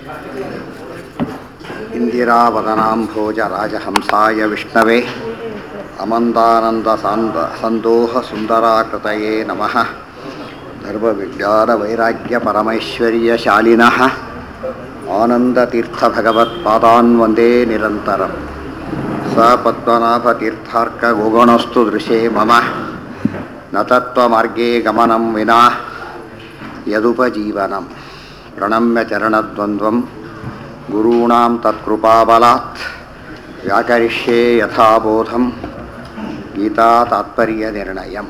ಇಂದಿರಾವದನಾಂಭೋಜರಾಜಹಂಸಾಯ ವಿಷ್ಣವೇ ಅಮಂದಾನಂದ ಸಾಂದ ಸಂದೋಹ ಸುಂದರಾಕೃತಯೇ ನಮಃ ಧರ್ಮವಿಜ್ಞಾನ ವೈರಾಗ್ಯ ಪರಮೈಶ್ವರ್ಯ ಶಾಲಿನಃ ಆನಂದತೀರ್ಥ ಭಗವತ್ಪಾದಾನ್ ವಂದೇ ನಿರಂತರಂ ಸ ಪದ್ಮನಾಭತೀರ್ಥಾರ್ಕ ಗೋಗಣಸ್ತು ದೃಶೇ ಮಮ ನ ತತ್ವಮಾರ್ಗೇ ಗಮನಂ ವಿನಾ ಯದುಪಜೀವನಂ ಪ್ರಣಮ್ಯ ಚರಣದ್ವಂದ್ವಂ ಗುರೂಣಾಂ ತತ್ಕೃಪಾಬಲಾತ್ ವ್ಯಾಕರಿಷ್ಯೇ ಯಥಾಬೋಧಂ ಗೀತಾ ತಾತ್ಪರ್ಯ ನಿರ್ಣಯಂ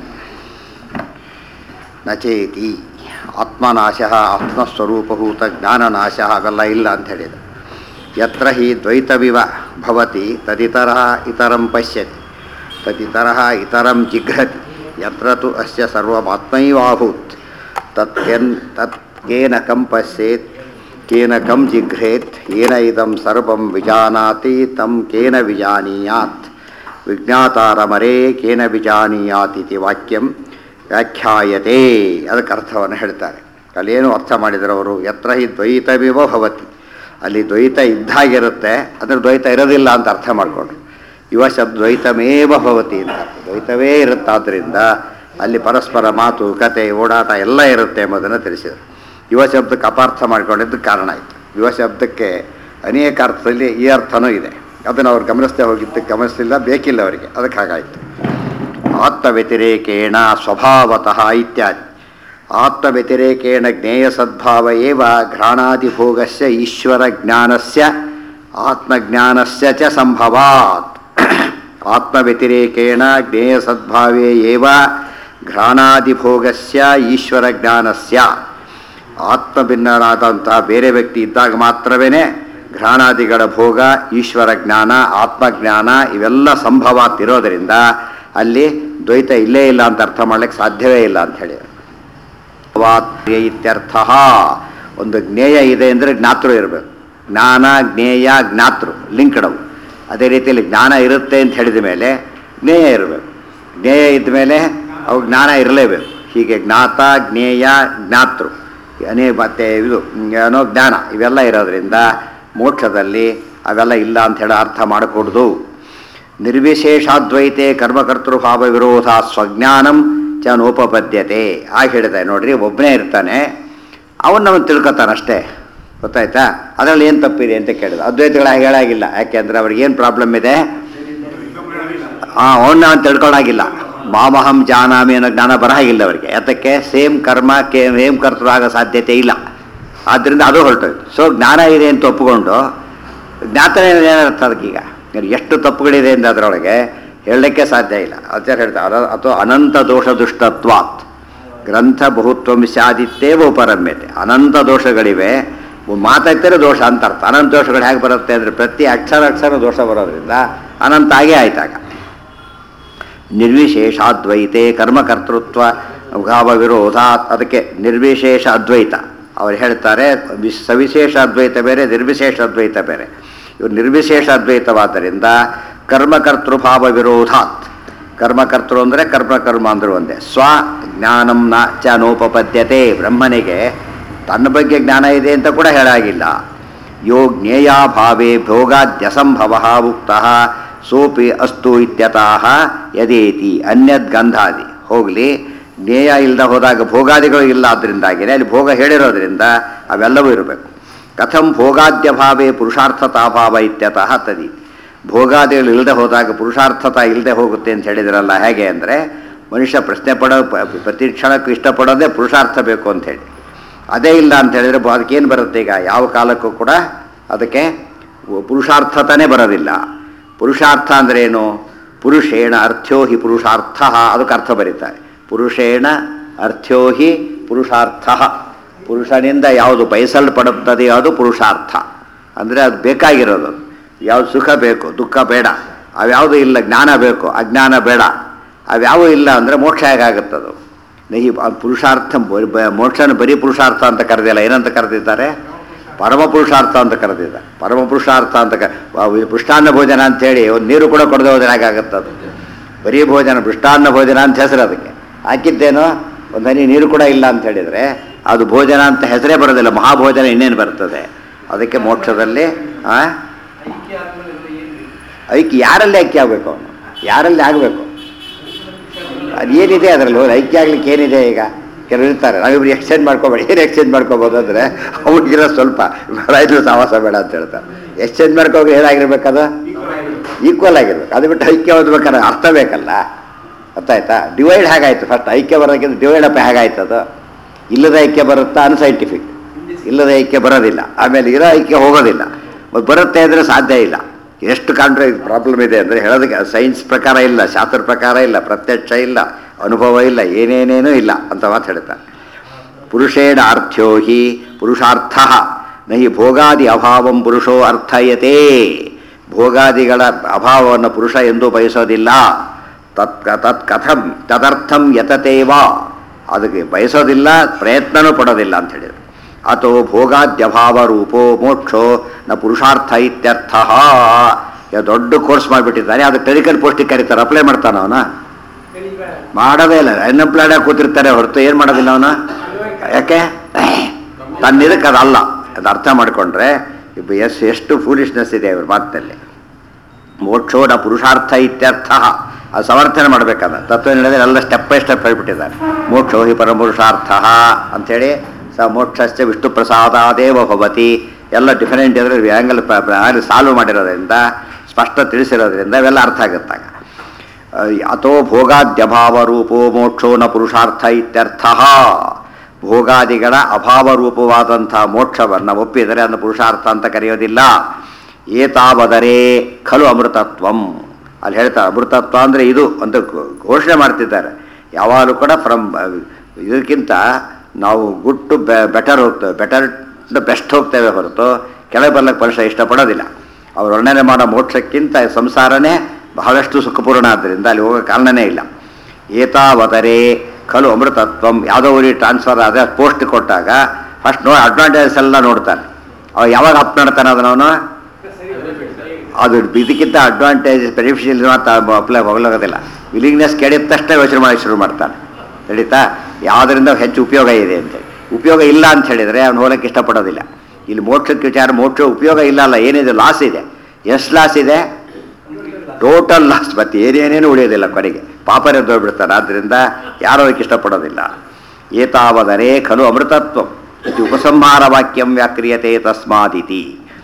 ನಚೇತಿ ಆತ್ಮನಾಶ ಆತ್ಮಸ್ವರೂಪಭೂತ ಜ್ಞಾನನಾಶ ಅವೆಲ್ಲ ಇಲ್ಲ ಅಂತ ಹೇಳಿದ ಯತ್ರ ಹಿ ದ್ವೈತವಿವ ಭವತಿ ತದಿತರ ಇತರಂ ಪಶ್ಯತಿ ತದಿತರ ಇತರಂ ಜಿಘ್ರತಿ ಯತ್ರ ತು ಅಸ್ಯ ಸರ್ವಮಾತ್ಮೈವಾಭೂತ್ ತತ್ ಕೆನ್ ತತ್ ಕೇನ ಕಂ ಪಶ್ಯೇತ್ ಕೇನ ಕಂ ಜಿಘ್ರೇತ್ ಏನ ಇದಂ ಸರ್ವಂ ವಿಜಾನಾತಿ ತಂ ಕೇನ ವಿಜಾನೀಯಾತ್ ವಿಜ್ಞಾತಾರಮರೇ ಕೇನ ವಿಜಾನೀಯಾತ್ ಇತಿ ವಾಕ್ಯಂ ವ್ಯಾಖ್ಯಾಯತೆ ಅದಕ್ಕೆ ಅರ್ಥವನ್ನು ಹೇಳ್ತಾರೆ ಅಲ್ಲೇನು ಅರ್ಥ ಮಾಡಿದರು ಅವರು ಯತ್ರ ಹಿ ದ್ವೈತವಿವ ಭವತಿ ಅಲ್ಲಿ ದ್ವೈತ ಇದ್ದಾಗಿರುತ್ತೆ ಅಂದರೆ ದ್ವೈತ ಇರೋದಿಲ್ಲ ಅಂತ ಅರ್ಥ ಮಾಡಿಕೊಂಡ್ರು ಯುವ ಶಬ್ದ ದ್ವೈತಮೇವ ಭವತಿ ಅಂತ ದ್ವೈತವೇ ಇರುತ್ತಾದ್ದರಿಂದ ಅಲ್ಲಿ ಪರಸ್ಪರ ಮಾತು ಕತೆ ಓಡಾಟ ಎಲ್ಲ ಇರುತ್ತೆ ಎಂಬುದನ್ನು ತಿಳಿಸಿದರು ಯುವ ಶಬ್ದಕ್ಕೆ ಅಪಾರ್ಥ ಮಾಡಿಕೊಂಡಿದ್ದು ಕಾರಣ ಆಯಿತು ಯುವ ಶಬ್ದಕ್ಕೆ ಅನೇಕ ಅರ್ಥದಲ್ಲಿ ಈ ಅರ್ಥನೂ ಇದೆ ಅದನ್ನು ಅವ್ರು ಗಮನಿಸದೆ ಹೋಗಿದ್ದಕ್ಕೆ ಗಮನಿಸಲಿಲ್ಲ ಬೇಕಿಲ್ಲ ಅವರಿಗೆ ಅದಕ್ಕೆ ಹಾಗಾಯಿತು ಆತ್ಮವ್ಯತಿರೇಕೇಣ ಸ್ವಭಾವತಃ ಇತ್ಯಾದಿ ಆತ್ಮವ್ಯತಿರೇಕೇಣ ಜ್ಞೇಯ ಸದ್ಭಾವ ಏವ ಘ್ರಾಣಾದಿಭೋಗಸ್ಯ ಈಶ್ವರ ಜ್ಞಾನಸ್ಯ ಆತ್ಮಜ್ಞಾನಸ್ಯ ಚ ಸಂಭವಾತ್ ಆತ್ಮವ್ಯತಿರೇಕೇಣ ಜ್ಞೇಯ ಸದ್ಭಾವೇ ಏವ ಘ್ರಾಣಾದಿಭೋಗಸ್ಯ ಈಶ್ವರ ಜ್ಞಾನಸ್ಯ ಆತ್ಮಭಿನ್ನರಾದಂತಹ ಬೇರೆ ವ್ಯಕ್ತಿ ಇದ್ದಾಗ ಮಾತ್ರವೇ ಘ್ರಾಣಾದಿಗಳ ಭೋಗ ಈಶ್ವರ ಜ್ಞಾನ ಆತ್ಮಜ್ಞಾನ ಇವೆಲ್ಲ ಸಂಭವಾತಿರೋದರಿಂದ ಅಲ್ಲಿ ದ್ವೈತ ಇಲ್ಲೇ ಇಲ್ಲ ಅಂತ ಅರ್ಥ ಮಾಡ್ಲಿಕ್ಕೆ ಸಾಧ್ಯವೇ ಇಲ್ಲ ಅಂತ ಹೇಳಿ ಇತ್ಯರ್ಥ ಒಂದು ಜ್ಞೇಯ ಇದೆ ಅಂದರೆ ಜ್ಞಾತೃ ಇರಬೇಕು ಜ್ಞಾನ ಜ್ಞೇಯ ಜ್ಞಾತೃ ಲಿಂಕ್ಡವು ಅದೇ ರೀತಿಯಲ್ಲಿ ಜ್ಞಾನ ಇರುತ್ತೆ ಅಂತ ಹೇಳಿದ ಮೇಲೆ ಜ್ಞೇಯ ಇರಬೇಕು ಜ್ಞೇಯ ಇದ್ದ ಮೇಲೆ ಅವು ಜ್ಞಾನ ಇರಲೇಬೇಕು ಹೀಗೆ ಜ್ಞಾತ ಜ್ಞೇಯ ಜ್ಞಾತೃ ಅನೇ ಮತ್ತೆ ಇದು ಏನೋ ಜ್ಞಾನ ಇವೆಲ್ಲ ಇರೋದ್ರಿಂದ ಮೋಕ್ಷದಲ್ಲಿ ಅವೆಲ್ಲ ಇಲ್ಲ ಅಂತ ಹೇಳಿ ಅರ್ಥ ಮಾಡಿಕೊಡ್ದು ನಿರ್ವಿಶೇಷಾದ್ವೈತೆ ಕರ್ಮಕರ್ತೃಭಾವ ವಿರೋಧ ಸ್ವಜ್ಞಾನಂ ಚ ನೋಪಪದ್ಯತೆ ಆಗ ಹೇಳಿದೆ ನೋಡ್ರಿ ಒಬ್ಬನೇ ಇರ್ತಾನೆ ಅವನು ನಮ್ಮನ್ನು ತಿಳ್ಕೊತಾನಷ್ಟೇ ಗೊತ್ತಾಯ್ತಾ ಅದರಲ್ಲಿ ಏನು ತಪ್ಪಿದೆ ಅಂತ ಕೇಳಿದ ಅದ್ವೈತಗಳ ಹೇಳಾಗಿಲ್ಲ ಯಾಕೆಂದ್ರೆ ಅವ್ರಿಗೆ ಏನು ಪ್ರಾಬ್ಲಮ್ ಇದೆ ಹಾಂ ಅವನ್ನ ಅವನು ತಿಳ್ಕೊಳ್ಳಾಗಿಲ್ಲ ಮಾಮಹಂ ಜಾನಾಮಿ ಅನ್ನೋ ಜ್ಞಾನ ಬರಹಾಗಿಲ್ಲ ಅವರಿಗೆ ಯಾತಕ್ಕೆ ಸೇಮ್ ಕರ್ಮ ಕೆ ಸೇಮ್ ಕರ್ತೃ ಆಗೋ ಸಾಧ್ಯತೆ ಇಲ್ಲ ಆದ್ದರಿಂದ ಅದು ಹೊರಟೋಯ್ತು ಸೊ ಜ್ಞಾನ ಇದೆ ಅಂತ ಒಪ್ಪಿಕೊಂಡು ಜ್ಞಾತನೇ ಏನರ್ಥ ಅದಕ್ಕೀಗ ಎಷ್ಟು ತಪ್ಪುಗಳಿದೆ ಅಂತ ಅದರೊಳಗೆ ಹೇಳಲಿಕ್ಕೆ ಸಾಧ್ಯ ಇಲ್ಲ ಆಚಾರ್ಯ ಹೇಳ್ತಾರೆ ಅಥವಾ ಅನಂತ ದೋಷ ದುಷ್ಟತ್ವಾತ್ ಗ್ರಂಥ ಬಹುತ್ವಂ ಸ್ಯಾದಿತ್ತೇವ ಉಪರಮ್ಯತೆ ಅನಂತ ದೋಷಗಳಿವೆ ಮಾತಾಡ್ತಾರೆ ದೋಷ ಅಂತ ಅರ್ಥ ಅನಂತ ದೋಷಗಳು ಹೇಗೆ ಬರುತ್ತೆ ಅಂದರೆ ಪ್ರತಿ ಅಕ್ಷರ ಅಕ್ಷರ ದೋಷ ಬರೋದ್ರಿಂದ ಅನಂತ ಆಗೇ ಆಯ್ತಾಗ ನಿರ್ವಿಶೇಷಾದ್ವೈತೆ ಕರ್ಮಕರ್ತೃತ್ವ ಭಾವ ವಿರೋಧ ಅದಕ್ಕೆ ನಿರ್ವಿಶೇಷ ಅದ್ವೈತ ಅವ್ರು ಹೇಳ್ತಾರೆ ವಿಶ್ ಸವಿಶೇಷ ಅದ್ವೈತ ಬೇರೆ ನಿರ್ವಿಶೇಷ ಅದ್ವೈತ ಬೇರೆ ಇವು ನಿರ್ವಿಶೇಷ ಅದ್ವೈತವಾದ್ದರಿಂದ ಕರ್ಮಕರ್ತೃಭಾವ ವಿರೋಧಾತ್ ಕರ್ಮಕರ್ತೃ ಅಂದರೆ ಕರ್ಮಕರ್ಮ ಅಂದರು ಒಂದೇ ಸ್ವ ಜ್ಞಾನಂ ನ ಚ ನೋಪಪದ್ಯತೆ ಬ್ರಹ್ಮನಿಗೆ ತನ್ನ ಬಗ್ಗೆ ಜ್ಞಾನ ಇದೆ ಅಂತ ಕೂಡ ಹೇಳಾಗಿಲ್ಲ ಯೋ ಜ್ಞೇಯಾಭಾವೇ ಭೋಗಾದ್ಯಸಂಭವ ಉಕ್ತ ಸೋಪಿ ಅಸ್ತು ಇತ್ಯತಃ ಯದೇತಿ ಅನ್ಯದ್ ಗಂಧಾದಿ ಹೋಗಲಿ ಜ್ಞೇಯ ಇಲ್ಲದ ಹೋದಾಗ ಭೋಗಾದಿಗಳು ಇಲ್ಲ ಆದ್ದರಿಂದಾಗಿನೇ ಅಲ್ಲಿ ಭೋಗ ಹೇಳಿರೋದ್ರಿಂದ ಅವೆಲ್ಲವೂ ಇರಬೇಕು ಕಥಂ ಭೋಗಾದ್ಯಭಾವೇ ಪುರುಷಾರ್ಥತಾಭಾವ ಇತ್ಯತಃ ತದಿ ಭೋಗಾದಿಗಳು ಇಲ್ಲದೆ ಹೋದಾಗ ಪುರುಷಾರ್ಥತ ಇಲ್ಲದೆ ಹೋಗುತ್ತೆ ಅಂತ ಹೇಳಿದ್ರಲ್ಲ ಹೇಗೆ ಅಂದರೆ ಮನುಷ್ಯ ಪ್ರಶ್ನೆ ಪಡೋ ಪ್ರತಿ ಕ್ಷಣಕ್ಕೂ ಇಷ್ಟಪಡೋದೇ ಪುರುಷಾರ್ಥ ಬೇಕು ಅಂತ ಹೇಳಿ ಅದೇ ಇಲ್ಲ ಅಂತ ಹೇಳಿದರೆ ಅದಕ್ಕೇನು ಬರುತ್ತೆ ಈಗ ಯಾವ ಕಾಲಕ್ಕೂ ಕೂಡ ಅದಕ್ಕೆ ಪುರುಷಾರ್ಥತನೇ ಬರೋದಿಲ್ಲ ಪುರುಷಾರ್ಥ ಅಂದರೆ ಏನು ಪುರುಷೇಣ ಅರ್ಥ್ಯೋ ಹಿ ಪುರುಷಾರ್ಥ ಅದಕ್ಕೆ ಅರ್ಥ ಬರೀತಾರೆ ಪುರುಷೇಣ ಅರ್ಥ್ಯೋ ಹಿ ಪುರುಷಾರ್ಥ ಪುರುಷನಿಂದ ಯಾವುದು ಬಯಸಲ್ಪಡುತ್ತದೆಯೋ ಅದು ಪುರುಷಾರ್ಥ ಅಂದರೆ ಅದು ಬೇಕಾಗಿರೋದು ಯಾವುದು ಸುಖ ಬೇಕು ದುಃಖ ಬೇಡ ಅವ್ಯಾವುದು ಇಲ್ಲ ಜ್ಞಾನ ಬೇಕು ಅಜ್ಞಾನ ಬೇಡ ಅವ್ಯಾವು ಇಲ್ಲ ಅಂದರೆ ಮೋಕ್ಷ ಹೇಗಾಗುತ್ತದು ನಹಿ ಪುರುಷಾರ್ಥ ಮೋಕ್ಷನ ಬರೀ ಪುರುಷಾರ್ಥ ಅಂತ ಕರೆದಿಲ್ಲ ಏನಂತ ಕರೆದಿದ್ದಾರೆ ಪರಮ ಪುರುಷಾರ್ಥ ಅಂತ ಕರೆದಿದ್ದಾರೆ ಪರಮ ಪುರುಷಾರ್ಥ ಅಂತ ಕ ಪೃಷ್ಟಾನ್ನ ಭೋಜನ ಅಂಥೇಳಿ ಒಂದು ನೀರು ಕೂಡ ಕೊಡದೆ ಹೋದ್ರೆ ಹೇಗಾಗುತ್ತದು ಬರೀ ಭೋಜನ ಪೃಷ್ಟಾನ್ನ ಭೋಜನ ಅಂತ ಹೆಸರು ಅದಕ್ಕೆ ಹಾಕಿದ್ದೇನೋ ಒಂದು ಹನಿ ನೀರು ಕೂಡ ಇಲ್ಲ ಅಂತ ಹೇಳಿದರೆ ಅದು ಭೋಜನ ಅಂತ ಹೆಸರೇ ಬರೋದಿಲ್ಲ ಮಹಾಭೋಜನ ಇನ್ನೇನು ಬರ್ತದೆ ಅದಕ್ಕೆ ಮೋಕ್ಷದಲ್ಲಿ ಆ, ಐಕ್ಯ ಆದ್ಮೇಲೆ ಎಲ್ಲ ಏನ್ರಿ ಐಕ್ಯ ಯಾರಲ್ಲಿ ಐಕ್ಯ ಆಗಬೇಕು ಅವನು ಯಾರಲ್ಲಿ ಆಗಬೇಕು ಅದು ಏನಿದೆ ಅದರಲ್ಲಿ ಒಂದು ಐಕ್ಯ ಆಗ್ಲಿಕ್ಕೆ ಏನಿದೆ ಈಗ ಕೆಲವರು ಇರ್ತಾರೆ ನಾವಿಬ್ರು ಎಕ್ಸ್ಚೇಂಜ್ ಮಾಡ್ಕೋಬೇಡಿ ಏನು ಎಕ್ಸ್ಚೇಂಜ್ ಮಾಡ್ಕೋಬೋದು ಅಂದರೆ ಅವ್ರಿಗಿರೋ ಸ್ವಲ್ಪ ಬೇಡ ಇದು ಸಹವಾಸ ಬೇಡ ಅಂತ ಹೇಳ್ತಾರೆ ಎಕ್ಸ್ಚೇಂಜ್ ಮಾಡ್ಕೋಬೇಕು ಏನಾಗಿರ್ಬೇಕದು ಈಕ್ವಲ್ ಆಗಿರ್ಬೇಕು ಅದು ಬಿಟ್ಟು ಐಕ್ಯ ಓದ್ಬೇಕಾದ್ರೆ ಅರ್ಥ ಬೇಕಲ್ಲ ಅರ್ಥ ಆಯ್ತಾ ಡಿವೈಡ್ ಹೇಗಾಯ್ತು ಫಸ್ಟ್ ಐಕ್ಯ ಬರೋದಕ್ಕಿಂತ ಡಿವೈಡ್ ಅಪ್ ಹೇಗಾಯ್ತು ಅದು ಇಲ್ಲದ ಐಕ್ಯ ಬರುತ್ತಾ ಅನ್ಸೈಂಟಿಫಿಕ್ ಇಲ್ಲದ ಐಕ್ಯ ಬರೋದಿಲ್ಲ ಆಮೇಲೆ ಇರೋ ಐಕ್ಯ ಹೋಗೋದಿಲ್ಲ ಮತ್ತು ಬರುತ್ತೆ ಅಂದರೆ ಸಾಧ್ಯ ಇಲ್ಲ ಎಷ್ಟು ಕಾಂಟ್ರ ಪ್ರಾಬ್ಲಮ್ ಇದೆ ಅಂದರೆ ಹೇಳೋದಕ್ಕೆ ಸೈನ್ಸ್ ಪ್ರಕಾರ ಇಲ್ಲ ಶಾಸ್ತ್ರ ಪ್ರಕಾರ ಇಲ್ಲ ಪ್ರತ್ಯಕ್ಷ ಇಲ್ಲ ಅನುಭವ ಇಲ್ಲ ಏನೇನೇನೂ ಇಲ್ಲ ಅಂತ ಮಾತು ಹೇಳ್ತಾರೆ ಪುರುಷೇಣ ಅರ್ಥ್ಯೋ ಹಿ ಪುರುಷಾರ್ಥ ನಹಿ ಭೋಗಾದಿ ಅಭಾವಂ ಪುರುಷೋ ಅರ್ಥಯತೆ ಭೋಗಾದಿಗಳ ಅಭಾವವನ್ನು ಪುರುಷ ಎಂದೂ ಬಯಸೋದಿಲ್ಲ ತತ್ ತತ್ ಕಥಂ ತದರ್ಥಂ ಯತತೇವ ಅದಕ್ಕೆ ಬಯಸೋದಿಲ್ಲ ಪ್ರಯತ್ನನೂ ಪಡೋದಿಲ್ಲ ಅಂತ ಹೇಳಿದ್ರು ಅಥೋ ಭೋಗಾದ್ಯಭಾವ ರೂಪೋ ಮೋಕ್ಷೋ ನ ಪುರುಷಾರ್ಥ ಇತ್ಯರ್ಥ ಈಗ ದೊಡ್ಡ ಕೋರ್ಸ್ ಮಾಡಿಬಿಟ್ಟಿದ್ದಾರೆ ಅದು ಕ್ಲಿನಿಕಲ್ ಪೋಸ್ಟಿಗೆ ಕರೀತಾರೆ ಅಪ್ಲೈ ಮಾಡ್ತಾನ ಅವನ ಮಾಡೋದೇ ಇಲ್ಲ ಅನ್ಎಂಪ್ಲಾಯ್ಡ್ ಆಗಿ ಕೂತಿರ್ತಾರೆ ಹೊರತು ಏನು ಮಾಡೋದಿಲ್ಲ ಅವನು ಯಾಕೆ ತನ್ನ ಇದಕ್ಕೆ ಅದಲ್ಲ ಅದು ಅರ್ಥ ಮಾಡಿಕೊಂಡ್ರೆ ಎಸ್ ಎಷ್ಟು ಫೂಲಿಶ್ನೆಸ್ ಇದೆ ಇವ್ರ ಮಾತಿನಲ್ಲಿ ಮೋಕ್ಷೋ ನ ಪುರುಷಾರ್ಥ ಇತ್ಯರ್ಥ ಅದು ಸಮರ್ಥನೆ ಮಾಡಬೇಕಾದ ತತ್ವ ಹೇಳಿದ್ರೆ ಎಲ್ಲ ಸ್ಟೆಪ್ ಬೈ ಸ್ಟೆಪ್ ಹೇಳ್ಬಿಟ್ಟಿದ್ದಾರೆ ಮೋಕ್ಷೋ ಹಿ ಪರಮಪುರುಷಾರ್ಥ ಅಂಥೇಳಿ ಸ ಮೋಕ್ಷಶ್ಚ ವಿಷ್ಣು ಪ್ರಸಾದಾದೇವ ಭವತಿ ಎಲ್ಲ ಡಿಫರೆಂಟ್ ಇದ್ರೆ ಆ್ಯಂಗಲ್ ಸಾಲ್ವ್ ಮಾಡಿರೋದ್ರಿಂದ ಸ್ಪಷ್ಟ ತಿಳಿಸಿರೋದ್ರಿಂದ ಇವೆಲ್ಲ ಅರ್ಥ ಆಗುತ್ತಾಗ ಅಥೋ ಭೋಗಾದ್ಯಭಾವ ರೂಪೋ ಮೋಕ್ಷೋ ನ ಪುರುಷಾರ್ಥ ಇತ್ಯರ್ಥ ಭೋಗಾದಿಗಳ ಅಭಾವ ರೂಪವಾದಂಥ ಮೋಕ್ಷವನ್ನು ಒಪ್ಪಿದರೆ ಅದನ್ನು ಪುರುಷಾರ್ಥ ಅಂತ ಕರೆಯೋದಿಲ್ಲ ಏತಾವದರೆ ಖಲು ಅಮೃತತ್ವಂ ಅಲ್ಲಿ ಹೇಳ್ತಾರೆ ಅಮೃತತ್ವ ಅಂದರೆ ಇದು ಅಂತ ಘೋ- ಘೋಷಣೆ ಮಾಡ್ತಿದ್ದಾರೆ ಯಾವಾಗಲೂ ಕೂಡ ಫ್ರಮ್ ಇದಕ್ಕಿಂತ ನಾವು ಗುಡ್ ಟು ಬೆಟರ್ ಹೋಗ್ತೇವೆ ಬೆಟರ್ ಟು ಬೆಸ್ಟ್ ಹೋಗ್ತೇವೆ ಹೊರತು ಕೆಳಗೆ ಬರ್ಲಿಕ್ಕೆ ಪುರುಷ ಇಷ್ಟಪಡೋದಿಲ್ಲ ಅವ್ರು ವರ್ಣನೆ ಮಾಡೋ ಮೋಕ್ಷಕ್ಕಿಂತ ಸಂಸಾರನೇ ಬಹಳಷ್ಟು ಸುಖಪೂರ್ಣ ಆದ್ದರಿಂದ ಅಲ್ಲಿ ಹೋಗೋ ಕಾರಣನೇ ಇಲ್ಲ ಏತಾವದರೆ ಖಲು ಅಮೃತತ್ವಂ ಯಾವುದೋ ಊರಿಗೆ ಟ್ರಾನ್ಸ್ಫರ್ ಆದ ಪೋಸ್ಟ್ ಕೊಟ್ಟಾಗ ಫಸ್ಟ್ ನೋ ಅಡ್ವಾಂಟೇಜಸ್ ಎಲ್ಲ ನೋಡ್ತಾನೆ ಅವ ಯಾವಾಗ ಅಪ್ ಮಾಡ್ತಾನೆ ಅದನ್ನು ಅದು ಇದಕ್ಕಿಂತ ಅಡ್ವಾಂಟೇಜ್ ಬೆನಿಫಿಷಿಯಲ್ ಮಾತ್ರ ಅಪ್ಲೈ ಹೋಗ್ಲಾಗೋದಿಲ್ಲ ವಿಲಿಂಗ್ನೆಸ್ ಕೆಡಿದ ತಕ್ಷಣ ಯೋಚನೆ ಮಾಡಿ ಶುರು ಮಾಡ್ತಾನೆ ನಡೀತಾ ಯಾವುದರಿಂದ ಹೆಚ್ಚು ಉಪಯೋಗ ಇದೆ ಅಂತೇಳಿ ಉಪಯೋಗ ಇಲ್ಲ ಅಂತ ಹೇಳಿದರೆ ಅವ್ನು ಹೋಗಕ್ಕೆ ಇಷ್ಟಪಡೋದಿಲ್ಲ ಇಲ್ಲಿ ಮೋಕ್ಷಕ್ಕೆ ವಿಚಾರ ಮೋಕ್ಷ ಉಪಯೋಗ ಇಲ್ಲ ಅಲ್ಲ ಏನಿದೆ ಲಾಸ್ ಇದೆ ಎಷ್ಟು ಲಾಸ್ ಇದೆ ಟೋಟಲ್ ಲಾಸ್ ಮತ್ತೆ ಏನೇನೇನು ಉಳಿಯೋದಿಲ್ಲ ಕೊನೆಗೆ ಪಾಪರೆದ್ದು ಹೋಗ್ಬಿಡ್ತಾರೆ ಆದ್ದರಿಂದ ಯಾರು ಅದಕ್ಕೆ ಇಷ್ಟಪಡೋದಿಲ್ಲ ಏತಾವದರೆ ಖಲು ಅಮೃತತ್ವ ಇದು ಉಪಸಂಹಾರ ವಾಕ್ಯಂ ವ್ಯಾಕ್ರಿಯತೆ ತಸ್ಮಾದಿತಿ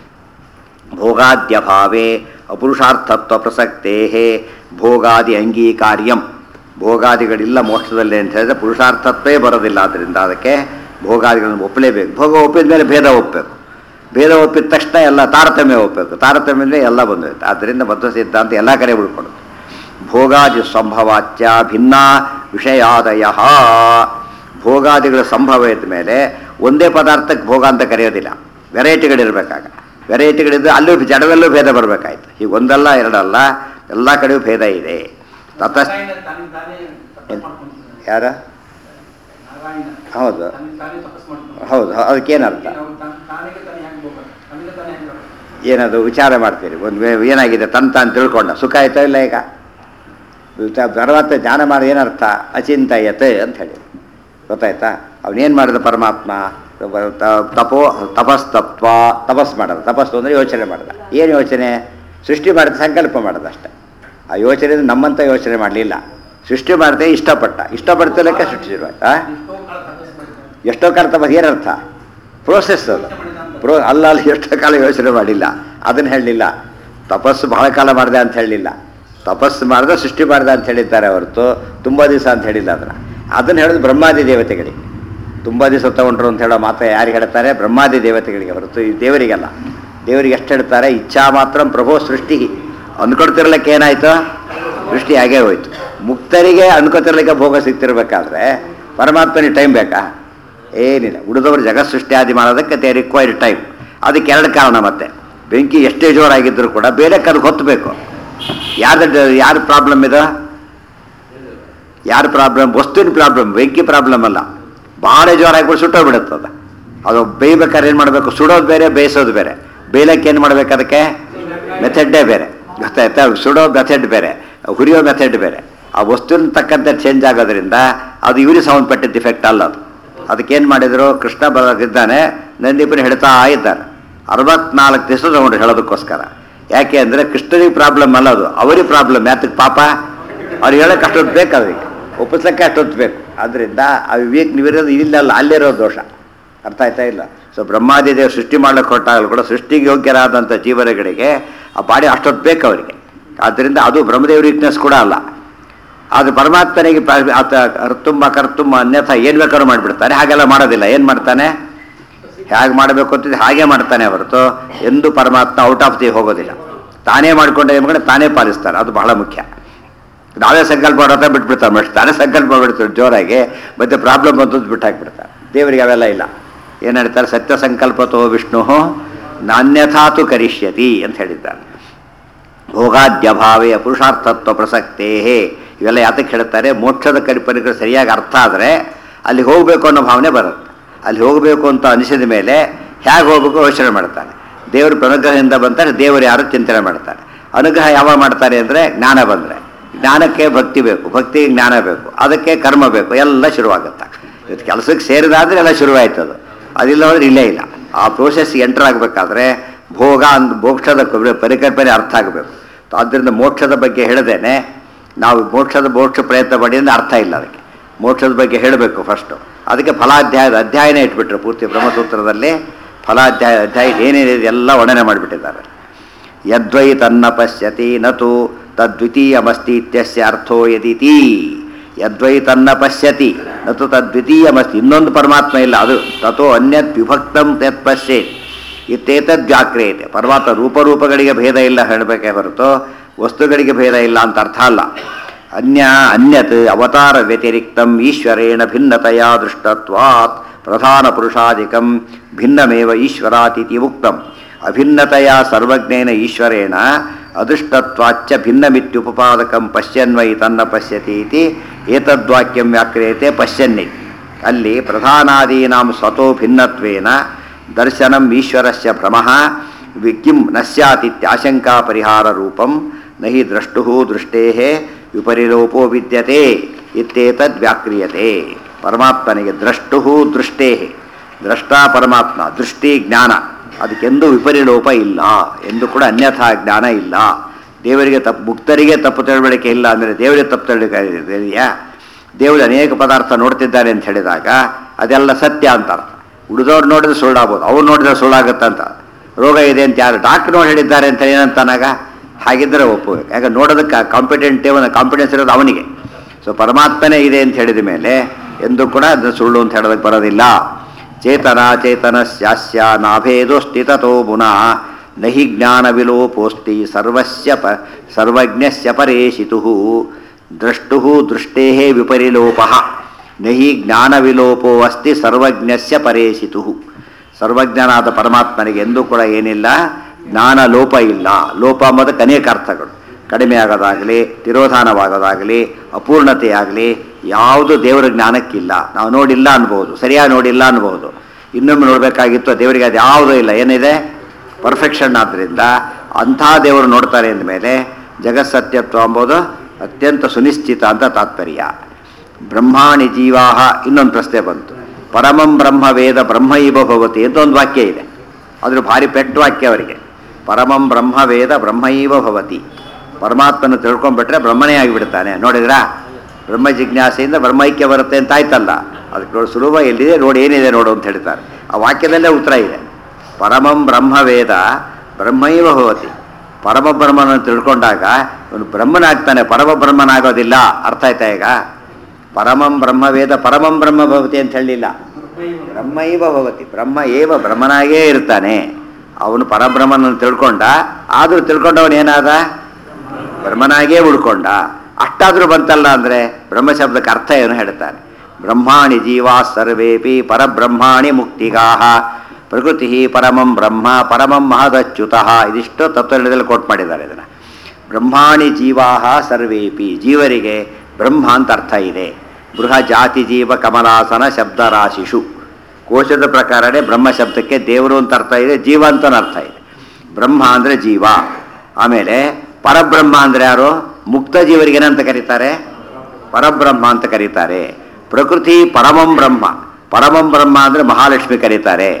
ಭೋಗಾದ್ಯಭಾವೇ ಅಪುರುಷಾರ್ಥತ್ವ ಪ್ರಸಕ್ತೇ ಭೋಗಾದಿ ಅಂಗೀಕಾರ್ಯಂ ಭೋಗಾದಿಗಳಿಲ್ಲ ಮೋಕ್ಷದಲ್ಲಿ ಅಂತ ಹೇಳಿದ್ರೆ ಪುರುಷಾರ್ಥತ್ವೇ ಬರೋದಿಲ್ಲ ಆದ್ದರಿಂದ ಅದಕ್ಕೆ ಭೋಗಾದಿಗಳನ್ನು ಒಪ್ಪಲೇಬೇಕು ಭೋಗ ಒಪ್ಪಿದ ಮೇಲೆ ಭೇದ ಒಪ್ಪಬೇಕು ಭೇದ ಒಪ್ಪಿದ ತಕ್ಷಣ ಎಲ್ಲ ತಾರತಮ್ಯ ಒಪ್ಪಬೇಕು ತಾರತಮ್ಯದಲ್ಲಿ ಎಲ್ಲ ಬಂದೋಯ್ತು ಆದ್ದರಿಂದ ಬದ್ಧ ಸಿದ್ಧಾಂತ ಎಲ್ಲ ಕಡೆ ಉಳ್ಕೊಳ್ಳುತ್ತೆ ಭೋಗಾದಿ ಸಂಭವಾಚ್ಯ ಭಿನ್ನ ವಿಷಯಾದಯ ಭೋಗಾದಿಗಳ ಸಂಭವ ಇದ್ದ ಮೇಲೆ ಒಂದೇ ಪದಾರ್ಥಕ್ಕೆ ಭೋಗ ಅಂತ ಕರೆಯೋದಿಲ್ಲ ವೆರೈಟಿಗಳಿರ್ಬೇಕಾಗ ವೆರೈಟಿಗಳಿದ್ದು ಅಲ್ಲೂ ಜಡದಲ್ಲೂ ಭೇದ ಬರಬೇಕಾಯ್ತು ಈಗ ಒಂದಲ್ಲ ಎರಡಲ್ಲ ಎಲ್ಲ ಕಡೆಯೂ ಭೇದ ಇದೆ ತತಸ್ ನಾರಾಯಣ ತಾನೇ ತಾನೇ ತಪಸ್ ಮಾಡ್ಕೊಂತಾನೆ. ಯಾರ ನಾರಾಯಣ ಹೌದು ತಾನೇ ತಾನೇ ತಪಸ್ ಮಾಡ್ಕೊಂತಾನೆ. ಹೌದು ಅದಕ್ಕೇನರ್ಥ ನಾವು ತಾನ್- ತಾನಿಗೆ ತಾನೇ ಹೆಂಗ್ ಹೋಗ್ಬೇಕು? ತನ್ನಿಗೆ ತಾನೇ ಹೆಂಗ್ ಹೋಗ್ಬೇಕು? ಏನದು ವಿಚಾರ ಮಾಡ್ತೀರಿ ಒಂದು ವೇ- ಏನಾಗಿದೆ ತನ್ ತಾನು ತಿಳ್ಕೊಂಡ ಸುಖ ಆಯ್ತೋ ಇಲ್ಲ ಈಗ ವಿಚ- ಪರಮಾತ್ಮ ಜ್ಞಾನ ಮಾಡಿ ಏನರ್ಥ ಅಚಿಂತಯತೆ ಅಂತ ಹೇಳಿ ಗೊತ್ತಾಯ್ತಾ ಅವನೇನು ಮಾಡಿದ ಪರಮಾತ್ಮ ತ- ತಪೋ ತಪಸ್ತತ್ವ ತಪಸ್ ಮಾಡೋದು ತಪಸ್ಸು ಅಂದರೆ ಯೋಚನೆ ಮಾಡಿದ ಏನು ಯೋಚನೆ ಸೃಷ್ಟಿ ಮಾಡಿದ ಸಂಕಲ್ಪ ಮಾಡೋದು ಅಷ್ಟೆ ಆ ಯೋಚನೆ ನಮ್ಮಂತ ಯೋಚನೆ ಮಾಡಲಿಲ್ಲ ಸೃಷ್ಟಿ ಮಾಡಿದೆ ಇಷ್ಟಪಟ್ಟ ಇಷ್ಟಪಡ್ತಿಲ್ಲಕ್ಕ ಸೃಷ್ಟಿ ಶುರುವಾಯ್ತಾ ಎಷ್ಟೋ ಕಾಲ ತಪಸ್ ಮಾಡಿದ್ದಾನೆ. ಎಷ್ಟೋ ಕಾಲ ತಪಸ್ ಏನರ್ಥ ಪ್ರೋಸೆಸ್ ಅದು ಪ್ರೋ ಅಲ್ಲ ಅಲ್ಲಿ ಎಷ್ಟೋ ಕಾಲ ಯೋಚನೆ ಮಾಡಿಲ್ಲ ಅದನ್ನು ಹೇಳಲಿಲ್ಲ ತಪಸ್ಸು ಬಹಳ ಕಾಲ ಮಾಡಿದೆ ಅಂತ ಹೇಳಲಿಲ್ಲ ತಪಸ್ಸು ಮಾಡಿದೆ ಸೃಷ್ಟಿ ಮಾಡಿದೆ ಅಂತ ಹೇಳಿದ್ದಾರೆ ಹೊರತು ತುಂಬ ದಿವಸ ಅಂತ ಹೇಳಿಲ್ಲ ಅದನ್ನು ಅದನ್ನು ಹೇಳೋದು ಬ್ರಹ್ಮಾದಿ ದೇವತೆಗಳಿಗೆ ತುಂಬ ದಿವಸ ತಗೊಂಡ್ರು ಅಂತ ಹೇಳೋ ಮಾತು ಯಾರಿಗೆ ಹೇಳ್ತಾರೆ ಬ್ರಹ್ಮಾದಿ ದೇವತೆಗಳಿಗೆ ಹೊರತು ಈ ದೇವರಿಗಲ್ಲ ದೇವರಿಗೆ ಎಷ್ಟು ಹೇಳ್ತಾರೆ ಇಚ್ಛಾ ಮಾತ್ರ ಪ್ರಭೋ ಸೃಷ್ಟಿ ಅಂದ್ಕೊಡ್ತಿರ್ಲಿಕ್ಕೆ ಏನಾಯ್ತು ಸೃಷ್ಟಿ ಆಗೇ ಹೋಯ್ತು ಮುಕ್ತರಿಗೆ ಅನ್ಕೋತಿರ್ಲಿಕ್ಕೆ ಭೋಗ ಸಿಗ್ತಿರ್ಬೇಕಾದ್ರೆ ಪರಮಾತ್ಮನಿಗೆ ಟೈಮ್ ಬೇಕಾ ಏನಿಲ್ಲ ಉಳಿದವರು ಜಗತ್ ಸೃಷ್ಟಿ ಆದಿ ಮಾಡೋದಕ್ಕೆ ದೇ ರಿಕ್ವೈರ್ಡ್ ಟೈಮ್ ಅದಕ್ಕೆ ಎರಡು ಕಾರಣ ಮತ್ತೆ ಬೆಂಕಿ ಎಷ್ಟೇ ಜೋರಾಗಿದ್ದರೂ ಕೂಡ ಬೇರೆ ಅದಕ್ಕೆ ಹೊತ್ತಬೇಕು ಯಾರ್ದು ಯಾರು ಪ್ರಾಬ್ಲಮ್ ಇದು ಯಾರು ಪ್ರಾಬ್ಲಮ್ ವಸ್ತುವಿನ ಪ್ರಾಬ್ಲಮ್ ಬೆಂಕಿ ಪ್ರಾಬ್ಲಮ್ ಅಲ್ಲ ಭಾಳ ಜೋರಾಗಿ ಸುಟ್ಟೋಗ್ಬಿಡುತ್ತೆ ಅದು ಅದು ಬೇಯ್ಬೇಕಾದ್ರೆ ಏನು ಮಾಡಬೇಕು ಸುಡೋದು ಬೇರೆ ಬೇಯಿಸೋದು ಬೇರೆ ಬೇಯಲಕ್ಕೆ ಏನು ಮಾಡ್ಬೇಕು ಅದಕ್ಕೆ ಮೆಥಡ್ಡೇ ಬೇರೆ ಗೊತ್ತಾಯ್ತಾ ಸುಡೋ ಮೆಥಡ್ ಬೇರೆ ಹುರಿಯೋ ಮೆಥಡ್ ಬೇರೆ ಆ ವಸ್ತುವಿನ ತಕ್ಕಂತೆ ಚೇಂಜ್ ಆಗೋದ್ರಿಂದ ಅದು ಇವರಿಗೆ ಸಂಬಂಧಪಟ್ಟಿದ್ದ ಇಫೆಕ್ಟ್ ಅಲ್ಲ ಅದು ಅದಕ್ಕೇನು ಮಾಡಿದರು ಕೃಷ್ಣ ಬರೋದಿದ್ದಾನೆ ನಂದೀಪನ ಹಿಡ್ತಾ ಇದ್ದಾರೆ ಅರವತ್ನಾಲ್ಕು ದಿವಸ ತಗೊಂಡು ಹೇಳೋದಕ್ಕೋಸ್ಕರ ಯಾಕೆ ಅಂದರೆ ಕೃಷ್ಣನಿಗೆ ಪ್ರಾಬ್ಲಮ್ ಅಲ್ಲ ಅದು ಅವರಿಗೆ ಪ್ರಾಬ್ಲಮ್ ಯಾತಕ್ಕೆ ಪಾಪ ಅವ್ರಿಗೆ ಹೇಳೋಕೆ ಅಷ್ಟೊತ್ತು ಬೇಕು ಅದಕ್ಕೆ ಒಪ್ಪಿಸ್ಲಿಕ್ಕೆ ಅಷ್ಟೊತ್ತು ಬೇಕು ಅದರಿಂದ ಆ ವಿವೇಕ್ ನೀವಿರೋದು ಇಲ್ಲಲ್ಲ ಅಲ್ಲಿರೋ ದೋಷ ಅರ್ಥ ಆಯ್ತಾ ಇಲ್ಲ ಸೊ ಬ್ರಹ್ಮಾದಿ ದೇವರು ಸೃಷ್ಟಿ ಮಾಡ್ಲಿಕ್ಕೆ ಹೊರಟಾಗಲೂ ಕೂಡ ಸೃಷ್ಟಿಗೆ ಯೋಗ್ಯರಾದಂಥ ಜೀವನಗಳಿಗೆ ಆ ಬಾಡಿ ಅಷ್ಟೊತ್ತು ಬೇಕು ಅವರಿಗೆ ಆದ್ದರಿಂದ ಅದು ಬ್ರಹ್ಮದೇವ್ರ ವೀಕ್ನೆಸ್ ಕೂಡ ಅಲ್ಲ ಆದರೆ ಪರಮಾತ್ಮನಿಗೆ ಪ್ರ- ಆತ ಕರ್ತುಂಬ ಕರ್ತುಂಬ ಅನ್ಯಥ ಏನು ಬೇಕಾದ್ರೂ ಮಾಡಿಬಿಡ್ತಾನೆ ಹಾಗೆಲ್ಲ ಮಾಡೋದಿಲ್ಲ ಏನು ಮಾಡ್ತಾನೆ ಹೇಗೆ ಮಾಡಬೇಕು ಅಂತಿದ್ರೆ ಹಾಗೆ ಮಾಡ್ತಾನೆ ಹೊರತು ಎಂದು ಪರಮಾತ್ಮ ಔಟ್ ಆಫ್ ದಿ ಹೋಗೋದಿಲ್ಲ ತಾನೇ ಮಾಡ್ಕೊಂಡೆ ಮಗನ ತಾನೇ ಪಾಲಿಸ್ತಾನೆ ಅದು ಬಹಳ ಮುಖ್ಯ ನಾವೇ ಸಂಕಲ್ಪ ಮಾಡೋದ ಬಿಟ್ಬಿಡ್ತಾರೆ ಮತ್ತೆ ತಾನೇ ಸಂಕಲ್ಪ ಬಿಡ್ತಾರೆ ಜೋರಾಗಿ ಮತ್ತೆ ಪ್ರಾಬ್ಲಮ್ ಬಂತು ಬಿಟ್ಟು ಹಾಕ್ಬಿಡ್ತಾರೆ ದೇವರಿಗೆ ಅವೆಲ್ಲ ಇಲ್ಲ ಏನು ಹೇಳ್ತಾರೆ ಸತ್ಯ ಸಂಕಲ್ಪತೋ ವಿಷ್ಣು ನಾನ್ಯಥಾತು ಕರಿಷ್ಯತಿ ಅಂತ ಹೇಳಿದ್ದಾರೆ ಭೋಗಾದ್ಯಭಾವೇ ಪುರುಷಾರ್ಥತ್ವ ಪ್ರಸಕ್ತೇ ಇವೆಲ್ಲ ಯಾತಕ್ಕೆ ಹೇಳ್ತಾರೆ ಮೋಕ್ಷದ ಕಲ್ಪನೆಗಳು ಸರಿಯಾಗಿ ಅರ್ಥ ಆದರೆ ಅಲ್ಲಿ ಹೋಗಬೇಕು ಅನ್ನೋ ಭಾವನೆ ಬರುತ್ತೆ ಅಲ್ಲಿ ಹೋಗಬೇಕು ಅಂತ ಅನಿಸಿದ ಮೇಲೆ ಹೇಗೆ ಹೋಗಬೇಕು ಯೋಚನೆ ಮಾಡ್ತಾನೆ ದೇವರು ಅನುಗ್ರಹದಿಂದ ಬಂತಾರೆ ದೇವರು ಯಾರು ಚಿಂತನೆ ಮಾಡ್ತಾರೆ ಅನುಗ್ರಹ ಯಾವಾಗ ಮಾಡ್ತಾರೆ ಅಂದರೆ ಜ್ಞಾನ ಬಂದರೆ ಜ್ಞಾನಕ್ಕೆ ಭಕ್ತಿ ಬೇಕು ಭಕ್ತಿಗೆ ಜ್ಞಾನ ಬೇಕು ಅದಕ್ಕೆ ಕರ್ಮ ಬೇಕು ಎಲ್ಲ ಶುರುವಾಗುತ್ತೆ ಇವತ್ತು ಕೆಲಸಕ್ಕೆ ಸೇರಿದಾದ್ರೆ ಎಲ್ಲ ಶುರುವಾಯ್ತು ಅದು ಅದಿಲ್ಲ ಅಂದ್ರೆ ಇಲ್ಲೇ ಇಲ್ಲ ಆ ಪ್ರೋಸೆಸ್ ಎಂಟರ್ ಆಗಬೇಕಾದ್ರೆ ಭೋಗ ಅಂದ್ ಮೋಕ್ಷದ ಕ- ಪರಿಕಲ್ಪನೆ ಅರ್ಥ ಆಗಬೇಕು ಆದ್ದರಿಂದ ಮೋಕ್ಷದ ಬಗ್ಗೆ ಹೇಳದೇನೆ ನಾವು ಮೋಕ್ಷದ ಮೋಕ್ಷ ಪ್ರಯತ್ನ ಪಡಿ ಅಂದ್ರೆ ಅರ್ಥ ಇಲ್ಲ ಅದಕ್ಕೆ ಮೋಕ್ಷದ ಬಗ್ಗೆ ಹೇಳಬೇಕು ಫಸ್ಟು ಅದಕ್ಕೆ ಫಲಾಧ್ಯಾಯದ ಅಧ್ಯಾಯನೇ ಇಟ್ಬಿಟ್ರು ಪೂರ್ತಿ ಬ್ರಹ್ಮಸೂತ್ರದಲ್ಲಿ ಫಲಾಧ್ಯಾಯ ಅಧ್ಯಾಯ ಏನೇನಿದೆ ಎಲ್ಲ ವರ್ಣನೆ ಮಾಡಿಬಿಟ್ಟಿದ್ದಾರೆ ಯದ್ವೈ ತನ್ನ ಪಶ್ಯತಿ ನತು ತದ್ವಿತೀಯಮಸ್ತಿ ಇತ್ಯಸ್ಯ ಅರ್ಥೋ ಯದಿತಿ ಯದ್ವೈ ತನ್ನ ಪಶ್ಯತಿ ನತು ತದ್ವಿತೀಯಮಸ್ತಿ ಇನ್ನೊಂದು ಪರಮಾತ್ಮ ಇಲ್ಲ ಅದು ತಥೋ ಅನ್ಯತ್ ವಿಭಕ್ತಂ ತತ್ ಪಶ್ಯೇತ್ ಇತ್ತೇತದ್ ವ್ಯಾಕ್ರಿಯತೆ ಪರಮಾತ್ಮ ರೂಪರೂಪಗಳಿಗೆ ಭೇದ ಇಲ್ಲ ಹೇಳಬೇಕೇ ಹೊರತು ವಸ್ತುಗಳಿಗೆ ಭೇದ ಇಲ್ಲ ಅಂತ ಅರ್ಥ ಅಲ್ಲ ಅನ್ಯ ಅನ್ಯತ್ ಅವತಾರ ವ್ಯತಿರಿಕ್ತಂ ಈಶ್ವರೇಣ ಭಿನ್ನತೆಯ ದೃಷ್ಟತ್ವಾತ್ ಪ್ರಧಾನ ಪುರುಷಾದಿಕಂ ಭಿನ್ನಮೇವ ಈಶ್ವರಾತಿಥಿ ಉಕ್ತಂ ಅಭಿನ್ನತೆಯ ಸರ್ವಜ್ಞೇನ ಈಶ್ವರೇಣ ಅದೃಷ್ಟತ್ವಾಚ್ಚ ಭಿನ್ನಮಿತ್ಯುಪಪಾದಕಂ ಪಶ್ಯನ್ವೈ ತನ್ನ ಪಶ್ಯತಿ ಇತಿ ಏತದ್ವಾಕ್ಯಂ ವ್ಯಾಕ್ರಿಯತೆ ಪಶ್ಯನ್ನಿ ಅಲ್ಲಿ ಪ್ರಧಾನಾದೀನಾಂ ಸ್ವತೋ ಭಿನ್ನತ್ವೇನ ದರ್ಶನಂ ಈಶ್ವರಸ್ಯ ಭ್ರಮಃ ವಿ- ಕಿಂ ನ ಸ್ಯಾತಿತ್ಯಾಶಂಕಾ ಪರಿಹಾರ ರೂಪಂ ನ ಹಿ ದ್ರಷ್ಟು ದೃಷ್ಟೇ ವಿಪರಿಲೋಪೋ ವಿದ್ಯತೆ ಇತ್ಯೇತದ್ ವ್ಯಾಕ್ರಿಯತೆ ಪರಮಾತ್ಮನಿಗೆ ದ್ರಷ್ಟು ದೃಷ್ಟೇ ದ್ರಷ್ಟ ಪರಮಾತ್ಮ ದೃಷ್ಟಿ ಜ್ಞಾನ ಅದಕ್ಕೆಂದೂ ವಿಪರಿಲೋಪ ಇಲ್ಲ ಎಂದು ಕೂಡ ಅನ್ಯಥಾ ಜ್ಞಾನ ಇಲ್ಲ ದೇವರಿಗೆ ತಪ್ಪು ಮುಕ್ತರಿಗೆ ತಪ್ಪು ತಿಳುವಳಿಕೆ ಇಲ್ಲ ಅಂದರೆ ದೇವರಿಗೆ ತಪ್ಪು ತಿಳುವಳಿಕೆ ಇದೆಯಾ ದೇವರು ಅನೇಕ ಪದಾರ್ಥ ನೋಡ್ತಿದ್ದಾರೆ ಅಂತ ಹೇಳಿದಾಗ ಅದೆಲ್ಲ ಸತ್ಯ ಅಂತ ಅರ್ಥ ಉಳಿದವ್ರು ನೋಡಿದ್ರೆ ಸುಳ್ಳಾಗ್ಬೋದು ಅವ್ರು ನೋಡಿದ್ರೆ ಸುಳ್ಳಾಗುತ್ತಂತ ರೋಗ ಇದೆ ಅಂತ ಯಾರು ಡಾಕ್ಟರ್ ನೋಡಿ ಹೇಳಿದ್ದಾರೆ ಅಂತ ಏನಂತಾನಾಗ ಹಾಗಿದ್ದರೆ ಒಪ್ಪಬೇಕು ಯಾಕೆ ನೋಡೋದಕ್ಕೆ ಕಾಂಪಿಟೆಂಟ್ ಒಂದು ಕಾನ್ಫಿಡೆನ್ಸ್ ಇರೋದು ಅವನಿಗೆ ಸೊ ಪರಮಾತ್ಮನೇ ಇದೆ ಅಂತ ಹೇಳಿದ ಮೇಲೆ ಎಂದೂ ಕೂಡ ಅದು ಸುಳ್ಳು ಅಂತ ಹೇಳೋದಕ್ಕೆ ಬರೋದಿಲ್ಲ ಚೇತನ ಚೇತನ ಸ್ಯಾಸ್ಯ ನಾಭೇದೋಸ್ತಿ ತಥೋ ಪುನಃ ನಹಿ ಜ್ಞಾನ ವಿಲೋಪೋಸ್ತಿ ಸರ್ವಸ್ಯ ಪ ಸರ್ವಜ್ಞಸ್ಯ ಪರೇಶಿತು ದ್ರಷ್ಟು ದೃಷ್ಟೇ ವಿಪರಿಲೋಪ ನಹಿ ಜ್ಞಾನ ವಿಲೋಪೋ ಅಸ್ತಿ ಸರ್ವಜ್ಞಸ್ಯ ಪರೇಶಿತು ಸರ್ವಜ್ಞನಾದ ಪರಮಾತ್ಮನಿಗೆ ಎಂದೂ ಕೂಡ ಏನಿಲ್ಲ ಜ್ಞಾನ ಲೋಪ ಇಲ್ಲ ಲೋಪ ಅಂಬೋದಕ್ಕೆ ಅನೇಕ ಅರ್ಥಗಳು ಕಡಿಮೆ ಆಗೋದಾಗಲಿ ತಿರೋಧಾನವಾಗೋದಾಗಲಿ ಅಪೂರ್ಣತೆಯಾಗಲಿ ಯಾವುದು ದೇವರ ಜ್ಞಾನಕ್ಕಿಲ್ಲ ನಾವು ನೋಡಿಲ್ಲ ಅನ್ಬೋದು ಸರಿಯಾಗಿ ನೋಡಿಲ್ಲ ಅನ್ಬೋದು ಇನ್ನೊಮ್ಮೆ ನೋಡಬೇಕಾಗಿತ್ತು ದೇವರಿಗೆ ಅದು ಯಾವುದೂ ಇಲ್ಲ ಏನಿದೆ ಪರ್ಫೆಕ್ಷನ್ ಆದ್ದರಿಂದ ಅಂಥ ದೇವರು ನೋಡ್ತಾರೆ ಅಂದಮೇಲೆ ಜಗತ್ಸತ್ಯತ್ವ ಅಂಬೋದು ಅತ್ಯಂತ ಸುನಿಶ್ಚಿತ ಅಂತ ತಾತ್ಪರ್ಯ ಬ್ರಹ್ಮಾಣಿ ಜೀವಾಹ ಇನ್ನೊಂದು ಪ್ರಶ್ನೆ ಬಂತು ಪರಮಂ ಬ್ರಹ್ಮ ವೇದ ಬ್ರಹ್ಮ ಇವ ಭವತಿ ಅಂತ ಒಂದು ವಾಕ್ಯ ಇದೆ ಅದ್ರ ಭಾರಿ ಪೆಟ್ಟು ವಾಕ್ಯ ಅವರಿಗೆ ಪರಮಂ ಬ್ರಹ್ಮ ವೇದ ಬ್ರಹ್ಮ ಇವ ಭವತಿ ಪರಮಾತ್ಮನ ತಿಳ್ಕೊಂಡ್ಬಿಟ್ರೆ ಬ್ರಹ್ಮನೇ ಆಗಿಬಿಡ್ತಾನೆ ನೋಡಿದ್ರಾ ಬ್ರಹ್ಮ ಜಿಜ್ಞಾಸೆಯಿಂದ ಬ್ರಹ್ಮೈಕ್ಯ ಬರುತ್ತೆ ಅಂತ ಆಯ್ತಲ್ಲ ಅದಕ್ಕೆ ನೋಡಿ ಸುಲಭ ಎಲ್ಲಿದೆ ನೋಡಿ ಏನಿದೆ ನೋಡು ಅಂತ ಹೇಳ್ತಾರೆ ಆ ವಾಕ್ಯದಲ್ಲೇ ಉತ್ತರ ಇದೆ ಪರಮಂ ಬ್ರಹ್ಮ ವೇದ ಬ್ರಹ್ಮೈವ ಭವತಿ ಪರಮ ಬ್ರಹ್ಮನನ್ನು ತಿಳ್ಕೊಂಡಾಗ ಅವನು ಬ್ರಹ್ಮನಾಗ್ತಾನೆ ಪರಮ ಬ್ರಹ್ಮನಾಗೋದಿಲ್ಲ ಅರ್ಥ ಆಯ್ತಾ ಈಗ ಪರಮಂ ಬ್ರಹ್ಮ ವೇದ ಪರಮಂ ಬ್ರಹ್ಮ ಭವತಿ ಅಂತ ಹೇಳಿಲ್ಲ ಬ್ರಹ್ಮೈವ ಭವತಿ ಬ್ರಹ್ಮ ಏವ ಬ್ರಹ್ಮನಾಗೇ ಇರ್ತಾನೆ ಅವನು ಪರಬ್ರಹ್ಮನನ್ನು ತಿಳ್ಕೊಂಡ ಆದರೂ ತಿಳ್ಕೊಂಡವನು ಏನಾದ ಬ್ರಹ್ಮನಾಗೇ ಉಳ್ಕೊಂಡ ಅಷ್ಟಾದರೂ ಬಂತಲ್ಲ ಅಂದರೆ ಬ್ರಹ್ಮ ಶಬ್ದಕ್ಕೆ ಅರ್ಥ ಏನು ಹೇಳ್ತಾನೆ ಬ್ರಹ್ಮಾಣಿ ಜೀವಾ ಸರ್ವೇಪಿ ಪರಬ್ರಹ್ಮಾಣಿ ಮುಕ್ತಿಗಾಹ ಪ್ರಕೃತಿ ಪರಮಂ ಬ್ರಹ್ಮ ಪರಮಂ ಮಹದಚ್ಯುತಃ ಇದಿಷ್ಟು ತತ್ವದಲ್ಲಿ ಕೋಟ್ ಮಾಡಿದ್ದಾರೆ ಇದನ್ನು ಬ್ರಹ್ಮಾಣಿ ಜೀವಾಹ ಸರ್ವೇಪಿ ಜೀವರಿಗೆ ಬ್ರಹ್ಮ ಅಂತ ಅರ್ಥ ಇದೆ ಬೃಹ ಜಾತಿ ಜೀವ ಕಮಲಾಸನ ಶಬ್ದರಾಶಿಷು ಕೋಶದ ಪ್ರಕಾರನೇ ಬ್ರಹ್ಮ ಶಬ್ದಕ್ಕೆ ದೇವರು ಅಂತ ಅರ್ಥ ಇದೆ ಜೀವ ಅಂತನೂ ಅರ್ಥ ಇದೆ ಬ್ರಹ್ಮ ಅಂದರೆ ಜೀವ ಆಮೇಲೆ ಪರಬ್ರಹ್ಮ ಅಂದರೆ ಯಾರು ಮುಕ್ತ ಜೀವರಿಗೆ ಏನಂತ ಕರೀತಾರೆ ಪರಬ್ರಹ್ಮ ಅಂತ ಕರೀತಾರೆ ಪ್ರಕೃತಿ ಪರಮಂ ಬ್ರಹ್ಮ ಪರಮಂ ಬ್ರಹ್ಮ ಅಂದರೆ ಮಹಾಲಕ್ಷ್ಮಿ ಕರೀತಾರೆ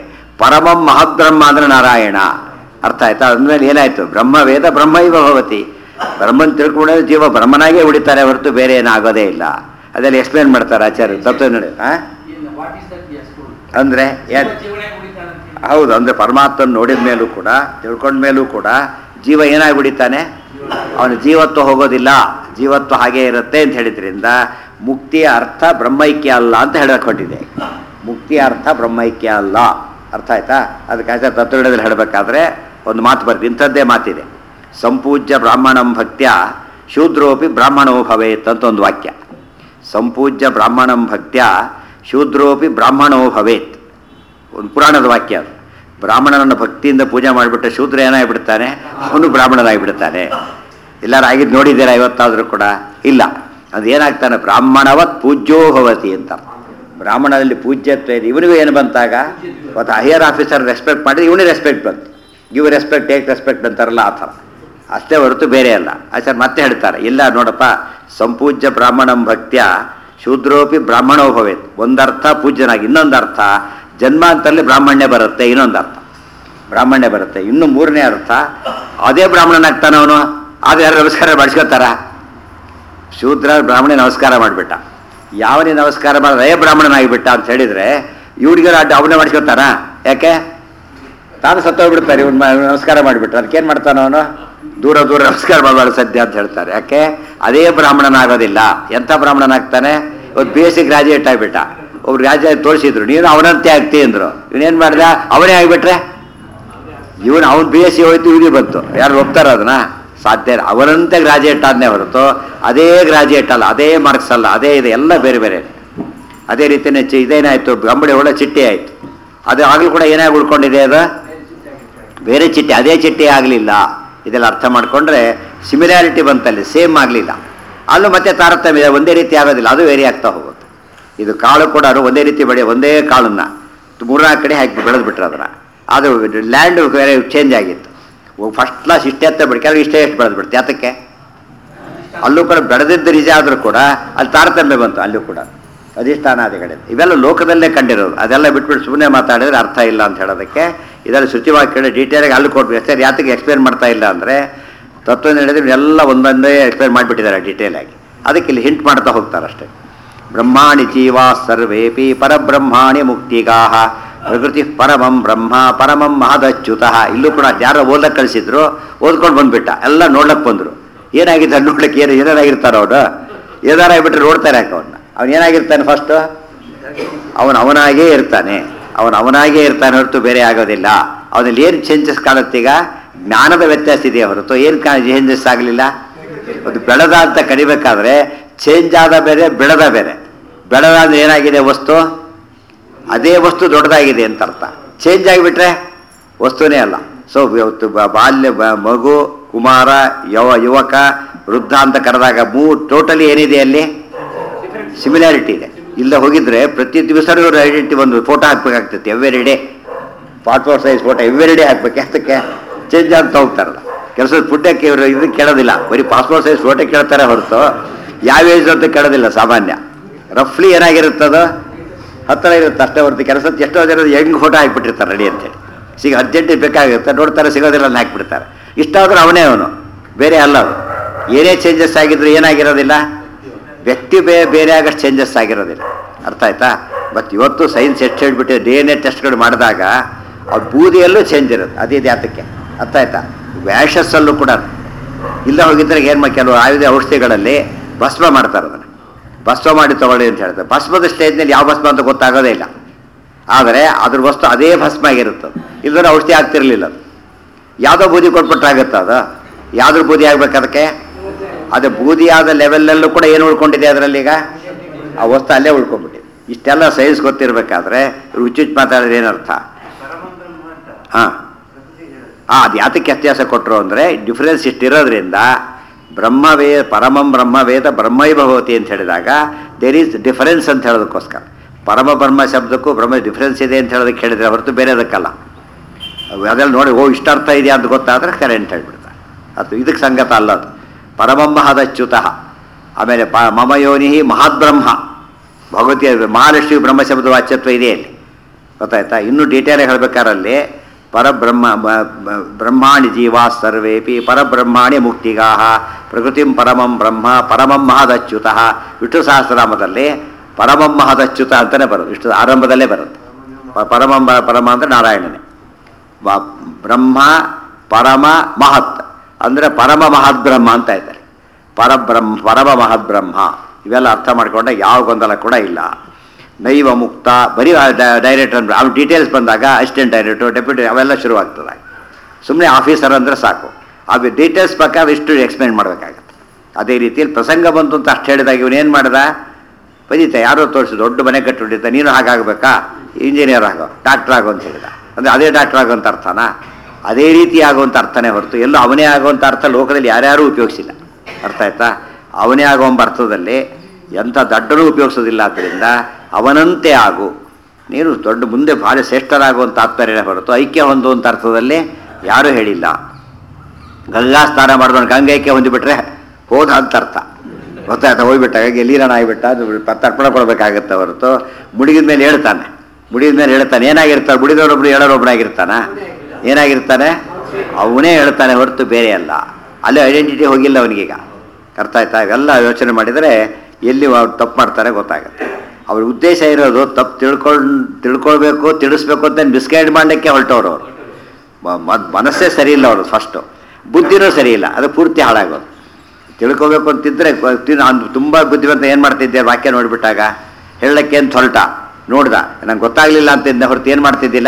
ಪರಮಂ ಮಹದ್ಬ್ರಹ್ಮ ಅಂದ್ರೆ ನಾರಾಯಣ ಅರ್ಥ ಆಯ್ತಾ ಅಂದ್ಮೇಲೆ ಏನಾಯ್ತು ಬ್ರಹ್ಮ ವೇದ ಬ್ರಹ್ಮ ಇವ ಭವತಿ ಬ್ರಹ್ಮನ್ ತಿಳ್ಕೊಂಡ್ರೆ ಜೀವ ಬ್ರಹ್ಮನಾಗೇ ಉಳಿತಾರೆ ಹೊರತು ಬೇರೆ ಏನಾಗೋದೇ ಇಲ್ಲ ಅದೆಲ್ಲ ಎಕ್ಸ್ಪ್ಲೇನ್ ಮಾಡ್ತಾರೆ ಆಚಾರ್ಯ ತತ್ವ ನೋಡಿ ಆ? ವಾಟ್ ಇಸ್ ದಟ್ ಎಸ್ ಅಂದ್ರೆ ಏನ್ ಜೀವನ ಉಳಿತಾನಂತ ಹೌದು ಅಂದ್ರೆ ಪರಮಾತ್ಮನ ನೋಡಿದ ಮೇಲೂ ಕೂಡ ತಿಳ್ಕೊಂಡ ಮೇಲೂ ಕೂಡ ಜೀವ ಏನಾಗಿ ಬಿಡಿತಾನೆ ಅವನ ಜೀವತ್ವ ಹೋಗೋದಿಲ್ಲ ಜೀವತ್ವ ಹಾಗೆ ಇರುತ್ತೆ ಅಂತ ಹೇಳಿದ್ರಿಂದ ಮುಕ್ತಿಯ ಅರ್ಥ ಬ್ರಹ್ಮೈಕ್ಯ ಅಲ್ಲ ಅಂತ ಹೇಳಕೊಂಡಿದೆ ಮುಕ್ತಿಯ ಅರ್ಥ ಬ್ರಹ್ಮೈಕ್ಯ ಅಲ್ಲ ಅರ್ಥ ಆಯ್ತಾ ಅದಕ್ಕೆ ಆಚಾರ ತತ್ವಗಳಲ್ಲಿ ಹೇಳಬೇಕಾದ್ರೆ ಒಂದು ಮಾತು ಬರ್ತದೆ ಇಂಥದ್ದೇ ಮಾತಿದೆ ಸಂಪೂಜ್ಯ ಬ್ರಾಹ್ಮಣಂ ಭಕ್ತ್ಯ ಶೂದ್ರೋಪಿ ಬ್ರಾಹ್ಮಣೋ ಭವೇತ್ ಅಂತ ಒಂದು ವಾಕ್ಯ ಸಂಪೂಜ್ಯ ಬ್ರಾಹ್ಮಣಂ ಭಕ್ತ್ಯ ಶೂದ್ರೋಪಿ ಬ್ರಾಹ್ಮಣೋ ಭವೇತ್ ಒಂದು ಪುರಾಣದ ವಾಕ್ಯ ಅದು ಬ್ರಾಹ್ಮಣನನ್ನು ಭಕ್ತಿಯಿಂದ ಪೂಜೆ ಮಾಡಿಬಿಟ್ರೆ ಶೂದ್ರ ಏನಾಗ್ಬಿಡ್ತಾನೆ ಅವನು ಬ್ರಾಹ್ಮಣನಾಗಿಬಿಡ್ತಾನೆ ಎಲ್ಲರೂ ಆಗಿದ್ದು ನೋಡಿದ್ದೀರಾ ಇವತ್ತಾದರೂ ಕೂಡ ಇಲ್ಲ ಅದು ಏನಾಗ್ತಾನೆ ಬ್ರಾಹ್ಮಣವತ್ ಪೂಜ್ಯೋ ಭವತಿ ಅಂತ ಬ್ರಾಹ್ಮಣನಲ್ಲಿ ಪೂಜ್ಯತ್ವ ಇದೆ ಇವನಿಗೂ ಏನು ಬಂತಾಗ ಮತ್ತು ಹೈಯರ್ ಆಫೀಸರ್ ರೆಸ್ಪೆಕ್ಟ್ ಮಾಡಿದ್ರೆ ಇವನಿಗೆ ರೆಸ್ಪೆಕ್ಟ್ ಬಂತು ಗಿವ್ ರೆಸ್ಪೆಕ್ಟ್ ಟೇಕ್ ರೆಸ್ಪೆಕ್ಟ್ ಅಂತಾರಲ್ಲ ಆ ಥರ ಅಷ್ಟೇ ಹೊರತು ಬೇರೆ ಅಲ್ಲ ಆಚಾರ್ಯ ಮತ್ತೆ ಹೇಳ್ತಾರೆ ಇಲ್ಲ ನೋಡಪ್ಪ ಸಂಪೂಜ್ಯ ಬ್ರಾಹ್ಮಣಂ ಭಕ್ತ್ಯ ಶೂದ್ರೋಪಿ ಬ್ರಾಹ್ಮಣೋ ಭವೇತ್ ಒಂದರ್ಥ ಪೂಜ್ಯನಾಗಿ ಇನ್ನೊಂದು ಅರ್ಥ ಜನ್ಮಾಂತರಲ್ಲಿ ಬ್ರಾಹ್ಮಣ್ಯ ಬರುತ್ತೆ ಇನ್ನೊಂದು ಅರ್ಥ ಬ್ರಾಹ್ಮಣ್ಯ ಬರುತ್ತೆ ಇನ್ನು ಮೂರನೇ ಅರ್ಥ ಅದೇ ಬ್ರಾಹ್ಮಣನಾಗ್ತಾನ ಅವನು ಆದ್ರೆ ಯಾರು ನಮಸ್ಕಾರ ಮಾಡಿಸ್ಕೊತಾರ ಶೂದ್ರ ಬ್ರಾಹ್ಮಣ ನಮಸ್ಕಾರ ಮಾಡಿಬಿಟ್ಟ ಯಾವನಿಗೆ ನಮಸ್ಕಾರ ಮಾಡಿದ್ರೆ ಅದೇ ಬ್ರಾಹ್ಮಣನಾಗಿಬಿಟ್ಟ ಅಂತ ಹೇಳಿದ್ರೆ ಇವ್ರಿಗೆ ಅಡ್ಡ ಅವನೇ ಮಾಡಿಸ್ಕೊತಾನ ಯಾಕೆ ತಾನು ಸತ್ತೋಗ್ಬಿಡ್ತಾರೆ ಇವ್ನು ನಮಸ್ಕಾರ ಮಾಡಿಬಿಟ್ರೆ ಅದಕ್ಕೇನು ಮಾಡ್ತಾನ ಅವನು ದೂರ ದೂರ ನಮಸ್ಕಾರ ಮಾಡಬಾರ್ದು ಸದ್ಯ ಅಂತ ಹೇಳ್ತಾರೆ ಯಾಕೆ ಅದೇ ಬ್ರಾಹ್ಮಣನಾಗೋದಿಲ್ಲ ಎಂಥ ಬ್ರಾಹ್ಮಣನಾಗ್ತಾನೆ ಇವತ್ತು ಬಿ ಎಸ್ ಸಿ ಗ್ರಾಜುಯೇಟ್ ಆಗಿಬಿಟ್ಟ ಒಬ್ರು ಗ್ರಾಜುಯೇಟ್ ತೋರಿಸಿದ್ರು ನೀನು ಅವನಂತೆ ಆಗ್ತಿ ಅಂದ್ರು ಇವನೇನು ಮಾಡ್ದ ಅವನೇ ಆಗಿಬಿಟ್ರೆ ಇವನು ಅವ್ನು ಬಿ ಎಸ್ ಸಿ ಹೋಯ್ತು ಇವನಿಗೆ ಬಂತು ಯಾರು ಒಪ್ತಾರ ಅದನ್ನ ಸಾಧ್ಯ ಇಲ್ಲ. ಅವನಂತೆ ಗ್ರಾಜುಯೇಟ್ ಆದ್ನೇ ಹೊರತು ಅದೇ ಗ್ರಾಜುಯೇಟ್ ಅಲ್ಲ ಅದೇ ಮಾರ್ಕ್ಸ್ ಅಲ್ಲ ಅದೇ ಇದೆ ಎಲ್ಲ ಬೇರೆ ಬೇರೆ ಅದೇ ರೀತಿನೇ ಚಿ ಇದೇನಾಯ್ತು ಗಂಬಳಿ ಒಳ್ಳೆ ಚಿಟ್ಟಿ ಆಯ್ತು ಅದು ಆಗಲೂ ಕೂಡ ಏನಾಗಿ ಉಳ್ಕೊಂಡಿದೆ ಅದು ಬೇರೆ ಚಿಟ್ಟೆ ಅದೇ ಚಿಟ್ಟೆ ಆಗಲಿಲ್ಲ ಇದೆಲ್ಲ ಅರ್ಥ ಮಾಡಿಕೊಂಡ್ರೆ ಸಿಮಿಲಾರಿಟಿ ಬಂತಲ್ಲಿ ಸೇಮ್ ಆಗಲಿಲ್ಲ ಅಲ್ಲೂ ಮತ್ತೆ ತಾರತಮ್ಯ ಇದೆ ಒಂದೇ ರೀತಿ ಆಗೋದಿಲ್ಲ ಅದು ವೇರಿ ಆಗ್ತಾ ಹೋಗುತ್ತೆ ಇದು ಕಾಳು ಕೂಡ ಒಂದೇ ರೀತಿ ಬೆಳೆ ಒಂದೇ ಕಾಳನ್ನ ಮೂರ್ನಾಲ್ಕು ಕಡೆ ಹಾಕಿ ಬೆಳೆದು ಬಿಟ್ರು ಅದನ್ನ ಅದು ಲ್ಯಾಂಡ್ ಬೇರೆ ಚೇಂಜ್ ಆಗಿತ್ತು ಫಸ್ಟ್ ಕ್ಲಾಸ್ ಇಷ್ಟೇ ಅಂತ ಬಿಡಿ ಕೆಲವು ಇಷ್ಟೇ ಎಷ್ಟು ಬೆಳೆದು ಬಿಡ್ತು ಯಾತಕ್ಕೆ ಅಲ್ಲೂ ಕೂಡ ಬೆಳೆದಿದ್ದ ನಿಜ ಆದರೂ ಕೂಡ ಅಲ್ಲಿ ತಾರತಮ್ಯ ಬಂತು ಅಲ್ಲೂ ಕೂಡ ಅಧಿಷ್ಠಾನಾದಿಗಳಿಂದ ಇವೆಲ್ಲ ಲೋಕದಲ್ಲೇ ಕಂಡಿರೋದು ಅದೆಲ್ಲ ಬಿಟ್ಬಿಟ್ಟು ಸುಮ್ಮನೆ ಮಾತಾಡಿದ್ರೆ ಅರ್ಥ ಇಲ್ಲ ಅಂತ ಹೇಳೋದಕ್ಕೆ ಇದೆಲ್ಲ ಶುಚಿವಾಕ್ಯಗಳು ಡೀಟೇಲಾಗಿ ಅಲ್ಲಿ ಕೊಟ್ಬಿಟ್ಟು ಸರ್ ಯಾತಕ್ಕೆ ಎಕ್ಸ್ಪ್ಲೇನ್ ಮಾಡ್ತಾ ಇಲ್ಲ ಅಂದರೆ ತತ್ವ ಹೇಳಿದ್ರೆ ಎಲ್ಲ ಒಂದೊಂದೇ ಎಕ್ಸ್ಪ್ಲೇನ್ ಮಾಡಿಬಿಟ್ಟಿದ್ದಾರೆ ಡೀಟೇಲಾಗಿ ಅದಕ್ಕೆ ಇಲ್ಲಿ ಹಿಂಟ್ ಮಾಡ್ತಾ ಹೋಗ್ತಾರೆ ಅಷ್ಟೇ ಬ್ರಹ್ಮಾಣಿ ಜೀವಾ ಸರ್ವೇಪಿ ಪರಬ್ರಹ್ಮಾಣಿ ಮುಕ್ತಿಗಾಹ ಪ್ರಕೃತಿ ಪರಮಂ ಬ್ರಹ್ಮ ಪರಮಂ ಮಹದಚ್ಯುತಃ ಇಲ್ಲೂ ಕೂಡ ಯಾರೋ ಓದಕ್ಕೆ ಕಳಿಸಿದ್ರು ಓದ್ಕೊಂಡು ಬಂದ್ಬಿಟ್ಟ ಎಲ್ಲ ನೋಡ್ಲಕ್ಕೆ ಬಂದರು ಏನಾಗಿದೆ ಅಲ್ಲಿ ನೋಡ್ಲಿಕ್ಕೆ ಏನು ಏನಾಗಿರ್ತಾರೋ ಅವನು ಏನಾರಾಗ್ಬಿಟ್ರೆ ನೋಡ್ತಾರೆ ಯಾಕೆ ಅವನ್ನ ಅವನು ಏನಾಗಿರ್ತಾನೆ ಫಸ್ಟು ಅವನು ಅವನಾಗೇ ಇರ್ತಾನೆ ಅವನು ಅವನಾಗೇ ಇರ್ತಾನೆ ಹೊರತು ಬೇರೆ ಆಗೋದಿಲ್ಲ ಅವನಲ್ಲಿ ಏನು ಚೇಂಜಸ್ ಕಾಣುತ್ತೀಗ ಜ್ಞಾನದ ವ್ಯತ್ಯಾಸ ಇದೆಯಾ ಹೊರತು ಏನು ಕಾ ಚೇಂಜಸ್ ಆಗಲಿಲ್ಲ ಅದು ಬೆಳೆದ ಅಂತ ಕಡಿಬೇಕಾದ್ರೆ ಚೇಂಜ್ ಆದ ಬೇರೆ ಬೆಳೆದ ಬೇರೆ ಬೆಳೆದ ಅಂದ್ರೆ ಏನಾಗಿದೆ ವಸ್ತು ಅದೇ ವಸ್ತು ದೊಡ್ಡದಾಗಿದೆ ಅಂತ ಅರ್ಥ ಚೇಂಜ್ ಆಗಿಬಿಟ್ರೆ ವಸ್ತುನೇ ಅಲ್ಲ ಸೊ ಇವತ್ತು ಬ- ಬಾಲ್ಯ ಬ- ಮಗು ಕುಮಾರ ಯವ ಯುವಕ ವೃದ್ಧ ಅಂತ ಕರೆದಾಗ ಮೂರು ಟೋಟಲಿ ಏನಿದೆ ಅಲ್ಲಿ ಸಿಮಿಲಾರಿಟಿ ಇದೆ ಇಲ್ಲ ಹೋಗಿದ್ರೆ ಪ್ರತಿ ದಿವಸ ಇವರು ಐಡೆಂಟಿ ಒಂದು ಫೋಟೋ ಹಾಕ್ಬೇಕಾಗ್ತೈತೆ every day passport size photo every day ಹಾಕ್ಬೇಕು ಯಾತಕ್ಕೆ ಚೇಂಜ್ ಅಂತ ಹೋಗ್ತಾರಲ್ಲ ಕೆಲಸದ ಫುಡ್ಡಕ್ಕೆ ಇವರು ಇದು ಕೇಳೋದಿಲ್ಲ ಬರೀ ಪಾಸ್ಪೋರ್ಟ್ ಸೈಜ್ ಫೋಟೋ ಕೇಳ್ತಾರೆ ಹೊರತು ಯಾವ ಏಜ್ ಅಂತ ಕೇಳೋದಿಲ್ಲ ಸಾಮಾನ್ಯ ರಫ್ಲಿ ಏನಾಗಿರುತ್ತದು ಹತ್ತಿರ ಇರುತ್ತೆ ಅಷ್ಟೇ ಹೊರತು ಕೆಲಸದ ಎಷ್ಟೋ ಜನ ಹೆಂಗ್ ಫೋಟೋ ಹಾಕ್ಬಿಟ್ಟಿರ್ತಾರೆ ರೆಡಿ ಅಂತೇಳಿ ಸಿಗ ಅರ್ಜೆಂಟಿಗೆ ಬೇಕಾಗುತ್ತೆ ನೋಡ್ತಾರೆ ಸಿಗೋದಿಲ್ಲ ಅಂತ ಹಾಕ್ಬಿಡ್ತಾರೆ ಇಷ್ಟ ಆದ್ರೆ ಅವನೇ ಅವನು ಬೇರೆ ಅಲ್ಲ ಅದು ಏನೇ ಚೇಂಜಸ್ ಆಗಿದ್ರು ಏನಾಗಿರೋದಿಲ್ಲ ವ್ಯಕ್ತಿ ಬೇ ಬೇರೆ ಆಗಷ್ಟು ಚೇಂಜಸ್ ಆಗಿರೋದಿಲ್ಲ ಅರ್ಥ ಆಯ್ತಾ ಬಟ್ ಇವತ್ತು ಸೈನ್ಸ್ ಎಷ್ಟು ಹೇಳ್ಬಿಟ್ಟು ಡಿ ಎನ್ ಎ ಟೆಸ್ಟ್ಗಳು ಮಾಡಿದಾಗ ಆ ಬೂದಿಯಲ್ಲೂ ಚೇಂಜ್ ಇರುತ್ತೆ ಅದಿದೆ ಯಾತಕ್ಕೆ ಅರ್ಥ ಆಯ್ತಾ ವ್ಯಾಷಸ್ಸಲ್ಲೂ ಕೂಡ ಇಲ್ಲ ಹೋಗಿದ್ರೆ ಏನು ಮಾ ಕೆಲವು ಆಯುಧ ಔಷಧಿಗಳಲ್ಲಿ ಭಸ್ಮ ಮಾಡ್ತಾರೆ ಅದನ್ನು ಭಸ್ಮ ಮಾಡಿ ತಗೊಳ್ಳಿ ಅಂತ ಹೇಳ್ತಾರೆ ಭಸ್ಮದ ಸ್ಟೇಜ್ನಲ್ಲಿ ಯಾವ ಭಸ್ಮ ಅಂತ ಗೊತ್ತಾಗೋದೇ ಇಲ್ಲ ಆದರೆ ಅದ್ರ ವಸ್ತು ಅದೇ ಭಸ್ಮ ಆಗಿರುತ್ತದೆ ಇಲ್ಲದ್ರೆ ಔಷಧಿ ಆಗ್ತಿರ್ಲಿಲ್ಲ ಅದು ಯಾವುದೋ ಬೂದಿ ಕೊಟ್ಬಿಟ್ರಾಗುತ್ತೆ ಅದು ಯಾವ್ದ್ರ ಬೂದಿ ಆಗ್ಬೇಕು ಅದಕ್ಕೆ ಅದು ಬೂದಿಯಾದ ಲೆವೆಲ್ಲಲ್ಲೂ ಕೂಡ ಏನು ಉಳ್ಕೊಂಡಿದೆ ಅದರಲ್ಲಿ ಈಗ ಆ ವಸ್ತು ಅಲ್ಲೇ ಉಳ್ಕೊಂಡ್ಬಿಟ್ಟಿದೆ ಇಷ್ಟೆಲ್ಲ ಸೈನ್ಸ್ ಗೊತ್ತಿರಬೇಕಾದ್ರೆ ರುಚಿ ಮಾತಾಡಿದ್ರೆ ಏನರ್ಥ ಹಾಂ ಹಾಂ ಅದು ಯಾತಕ್ಕೆ ವ್ಯತ್ಯಾಸ ಕೊಟ್ಟರು ಅಂದರೆ ಡಿಫ್ರೆನ್ಸ್ ಇಷ್ಟಿರೋದ್ರಿಂದ ಬ್ರಹ್ಮವೇ ಪರಮಂ ಬ್ರಹ್ಮವೇದ ಬ್ರಹ್ಮೈಭವತಿ ಅಂತ ಹೇಳಿದಾಗ ದೇರ್ ಈಸ್ ಡಿಫರೆನ್ಸ್ ಅಂತ ಹೇಳೋದಕ್ಕೋಸ್ಕರ ಪರಮ ಬ್ರಹ್ಮ ಶಬ್ದಕ್ಕೂ ಬ್ರಹ್ಮ ಡಿಫರೆನ್ಸ್ ಇದೆ ಅಂತ ಹೇಳೋದಕ್ಕೆ ಹೇಳಿದ್ರೆ ಹೊರತು ಬೇರೆ ಅದಕ್ಕಲ್ಲ ಅವು ಅದೆಲ್ಲ ನೋಡಿ ಓ ಇಷ್ಟ ಅರ್ಥ ಇದೆಯಾ ಅಂತ ಗೊತ್ತಾದ್ರೆ ಕರೆಂಟ್ ಹೇಳ್ಬಿಡ್ತಾರೆ ಅದು ಇದಕ್ಕೆ ಸಂಗತ ಅಲ್ಲ ಅದು ಪರಮಂಹದಚ್ಯುತಃ ಆಮೇಲೆ ಪ ಮಮ ಯೋನಿ ಮಹಾದ್ಬ್ರಹ್ಮ ಭಗವತಿ ಮಹಾಲಕ್ಷ್ಮಿ ಬ್ರಹ್ಮ ಶಬ್ದ ವಾಚ್ಯತ್ವ ಇದೆ ಇಲ್ಲಿ ಗೊತ್ತಾಯ್ತಾ ಇನ್ನೂ ಡೀಟೇಲಾಗಿ ಹೇಳ್ಬೇಕಾರಲ್ಲಿ ಪರಬ್ರಹ್ಮ ಬ- ಬ- ಬ್ರಹ್ಮಾಣಿ ಜೀವಾ ಸರ್ವೇಪಿ ಪರಬ್ರಹ್ಮಾಣಿ ಮುಕ್ತಿಗಾಹ ಪ್ರಕೃತಿಂ ಪರಮಂ ಬ್ರಹ್ಮ ಪರಮಂ ಮಹದಚ್ಯುತಃ ವಿಷ್ಣು ಸಹಸ್ರನಾಮದಲ್ಲಿ ಪರಮಂ ಮಹದಚ್ಯುತ ಅಂತಲೇ ಬರೋದು ವಿಷ್ಣು ಆರಂಭದಲ್ಲೇ ಬರುತ್ತೆ ಪ- ಪರಮಂ ಬ- ಪರಮ ಅಂದರೆ ನಾರಾಯಣನೇ ವ- ಬ್ರಹ್ಮ ಪರಮ ಮಹತ್ ಅಂದರೆ ಪರಮ ಮಹದ್ ಬ್ರಹ್ಮ ಅಂತ ಇದ್ದಾರೆ ಪರಬ್ರಹ್ಮ ಪರಮ ಮಹದ್ ಬ್ರಹ್ಮ ಇವೆಲ್ಲ ಅರ್ಥ ಮಾಡಿಕೊಂಡ ಯಾವ ಗೊಂದಲ ಕೂಡ ಇಲ್ಲ ನೈವ ಮುಕ್ತ ಬರೀ ಡೈರೆಕ್ಟರ್ ಅಂದ್ರೆ ಅವ್ರ ಡೀಟೇಲ್ಸ್ ಬಂದಾಗ ಅಸಿಸ್ಟೆಂಟ್ ಡೈರೆಕ್ಟರ್ ಡೆಪ್ಯೂಟಿ ಅವೆಲ್ಲ ಶುರುವಾಗ್ತದೆ ಸುಮ್ಮನೆ ಆಫೀಸರ್ ಅಂದರೆ ಸಾಕು ಅದು ಡೀಟೇಲ್ಸ್ ಪ್ರಕಾರ ಇಷ್ಟು ಎಕ್ಸ್ಪ್ಲೇನ್ ಮಾಡಬೇಕಾಗತ್ತೆ ಅದೇ ರೀತಿಯಲ್ಲಿ ಪ್ರಸಂಗ ಬಂತು ಅಂತ ಅಷ್ಟು ಹೇಳಿದಾಗ ಇವನೇನು ಮಾಡ್ದ ಬರೀತ ಯಾರೋ ತೋರಿಸಿ ದೊಡ್ಡ ಮನೆ ಕಟ್ಟಿಬಿಟ್ಟಿದ್ದ ನೀನು ಹಾಗಾಗಬೇಕಾ ಇಂಜಿನಿಯರ್ ಆಗೋ ಡಾಕ್ಟರ್ ಆಗೋ ಅಂತ ಹೇಳಿದ ಅಂದರೆ ಅದೇ ಡಾಕ್ಟರ್ ಆಗೋ ಅಂತ ಅರ್ಥನಾ ಅದೇ ರೀತಿ ಆಗುವಂಥ ಅರ್ಥನೇ ಹೊರತು ಎಲ್ಲೂ ಅವನೇ ಆಗುವಂಥ ಅರ್ಥ ಲೋಕದಲ್ಲಿ ಯಾರ್ಯಾರೂ ಉಪಯೋಗಿಸಿಲ್ಲ ಅರ್ಥ ಆಯ್ತಾ ಅವನೇ ಆಗುವಂಥ ಅರ್ಥದಲ್ಲಿ ಎಂಥ ದಡ್ಡನೂ ಉಪಯೋಗಿಸೋದಿಲ್ಲ ಆದ್ದರಿಂದ ಅವನಂತೆ ಆಗು ನೀನು ದೊಡ್ಡ ಮುಂದೆ ಭಾರಿ ಶ್ರೇಷ್ಠರಾಗುವಂಥ ತಾತ್ಪರ್ಯ ಹೊರತು ಐಕ್ಯ ಹೊಂದುವಂಥ ಅರ್ಥದಲ್ಲಿ ಯಾರೂ ಹೇಳಿಲ್ಲ ಗಂಗಾ ಸ್ನಾನ ಮಾಡಿದವನು ಗಂಗೈಕ್ಯ ಹೊಂದಿಬಿಟ್ರೆ ಹೋದ ಅಂತ ಅರ್ಥ ಗೊತ್ತಾಯ್ತಾ ಹೋಗ್ಬಿಟ್ಟ ಹಾಗೆ ಲೀಲನ ಆಗಿಬಿಟ್ಟ ಅದು ಪ- ತರ್ಪಣ ಕೊಡಬೇಕಾಗತ್ತೆ ಹೊರತು ಮುಡಿಗಿದ ಮೇಲೆ ಹೇಳ್ತಾನೆ ಮುಡಿದ ಮೇಲೆ ಹೇಳ್ತಾನೆ ಏನಾಗಿರ್ತಾನೆ ಮುಡಿದವರೊಬ್ರು ಹೇಳೋರೊಬ್ಬರಾಗಿರ್ತಾನ ಏನಾಗಿರ್ತಾನೆ ಅವನೇ ಹೇಳ್ತಾನೆ ಹೊರತು ಬೇರೆ ಅಲ್ಲ ಅಲ್ಲೇ ಐಡೆಂಟಿಟಿ ಹೋಗಿಲ್ಲ ಅವನಿಗೀಗ ಅರ್ಥ ಆಯ್ತಾ ಇವೆಲ್ಲ ಯೋಚನೆ ಮಾಡಿದರೆ ಎಲ್ಲಿ ಅವ್ರು ತಪ್ಪು ಮಾಡ್ತಾರೆ ಗೊತ್ತಾಗುತ್ತೆ ಅವ್ರ ಉದ್ದೇಶ ಇರೋದು ತಪ್ಪು ತಿಳ್ಕೊಂಡು ತಿಳ್ಕೊಳ್ಬೇಕು ತಿಳಿಸ್ಬೇಕು ಅಂತ ಮಿಸ್ಗೈಡ್ ಮಾಡಲಿಕ್ಕೆ ಹೊರಟವ್ರು ಅವರು ಮ- ಮ- ಮನಸ್ಸೇ ಸರಿ ಇಲ್ಲ ಅವರು ಫಸ್ಟು ಬುದ್ಧಿನೂ ಸರಿ ಇಲ್ಲ ಅದು ಪೂರ್ತಿ ಹಾಳಾಗೋದು ತಿಳ್ಕೊಬೇಕು ಅಂತಿದ್ರೆ ನಾನು ತುಂಬ ಬುದ್ಧಿವಂತ ಏನು ಮಾಡ್ತಿದ್ದೆ ವಾಕ್ಯ ನೋಡಿಬಿಟ್ಟಾಗ ಹೇಳಕ್ಕೆ ಅಂತ ಹೊರಟ ನೋಡ್ದ ನಂಗೆ ಗೊತ್ತಾಗಲಿಲ್ಲ ಅಂತಿದ್ದೆ ಹೊರತು ಏನು ಮಾಡ್ತಿದ್ದಿಲ್ಲ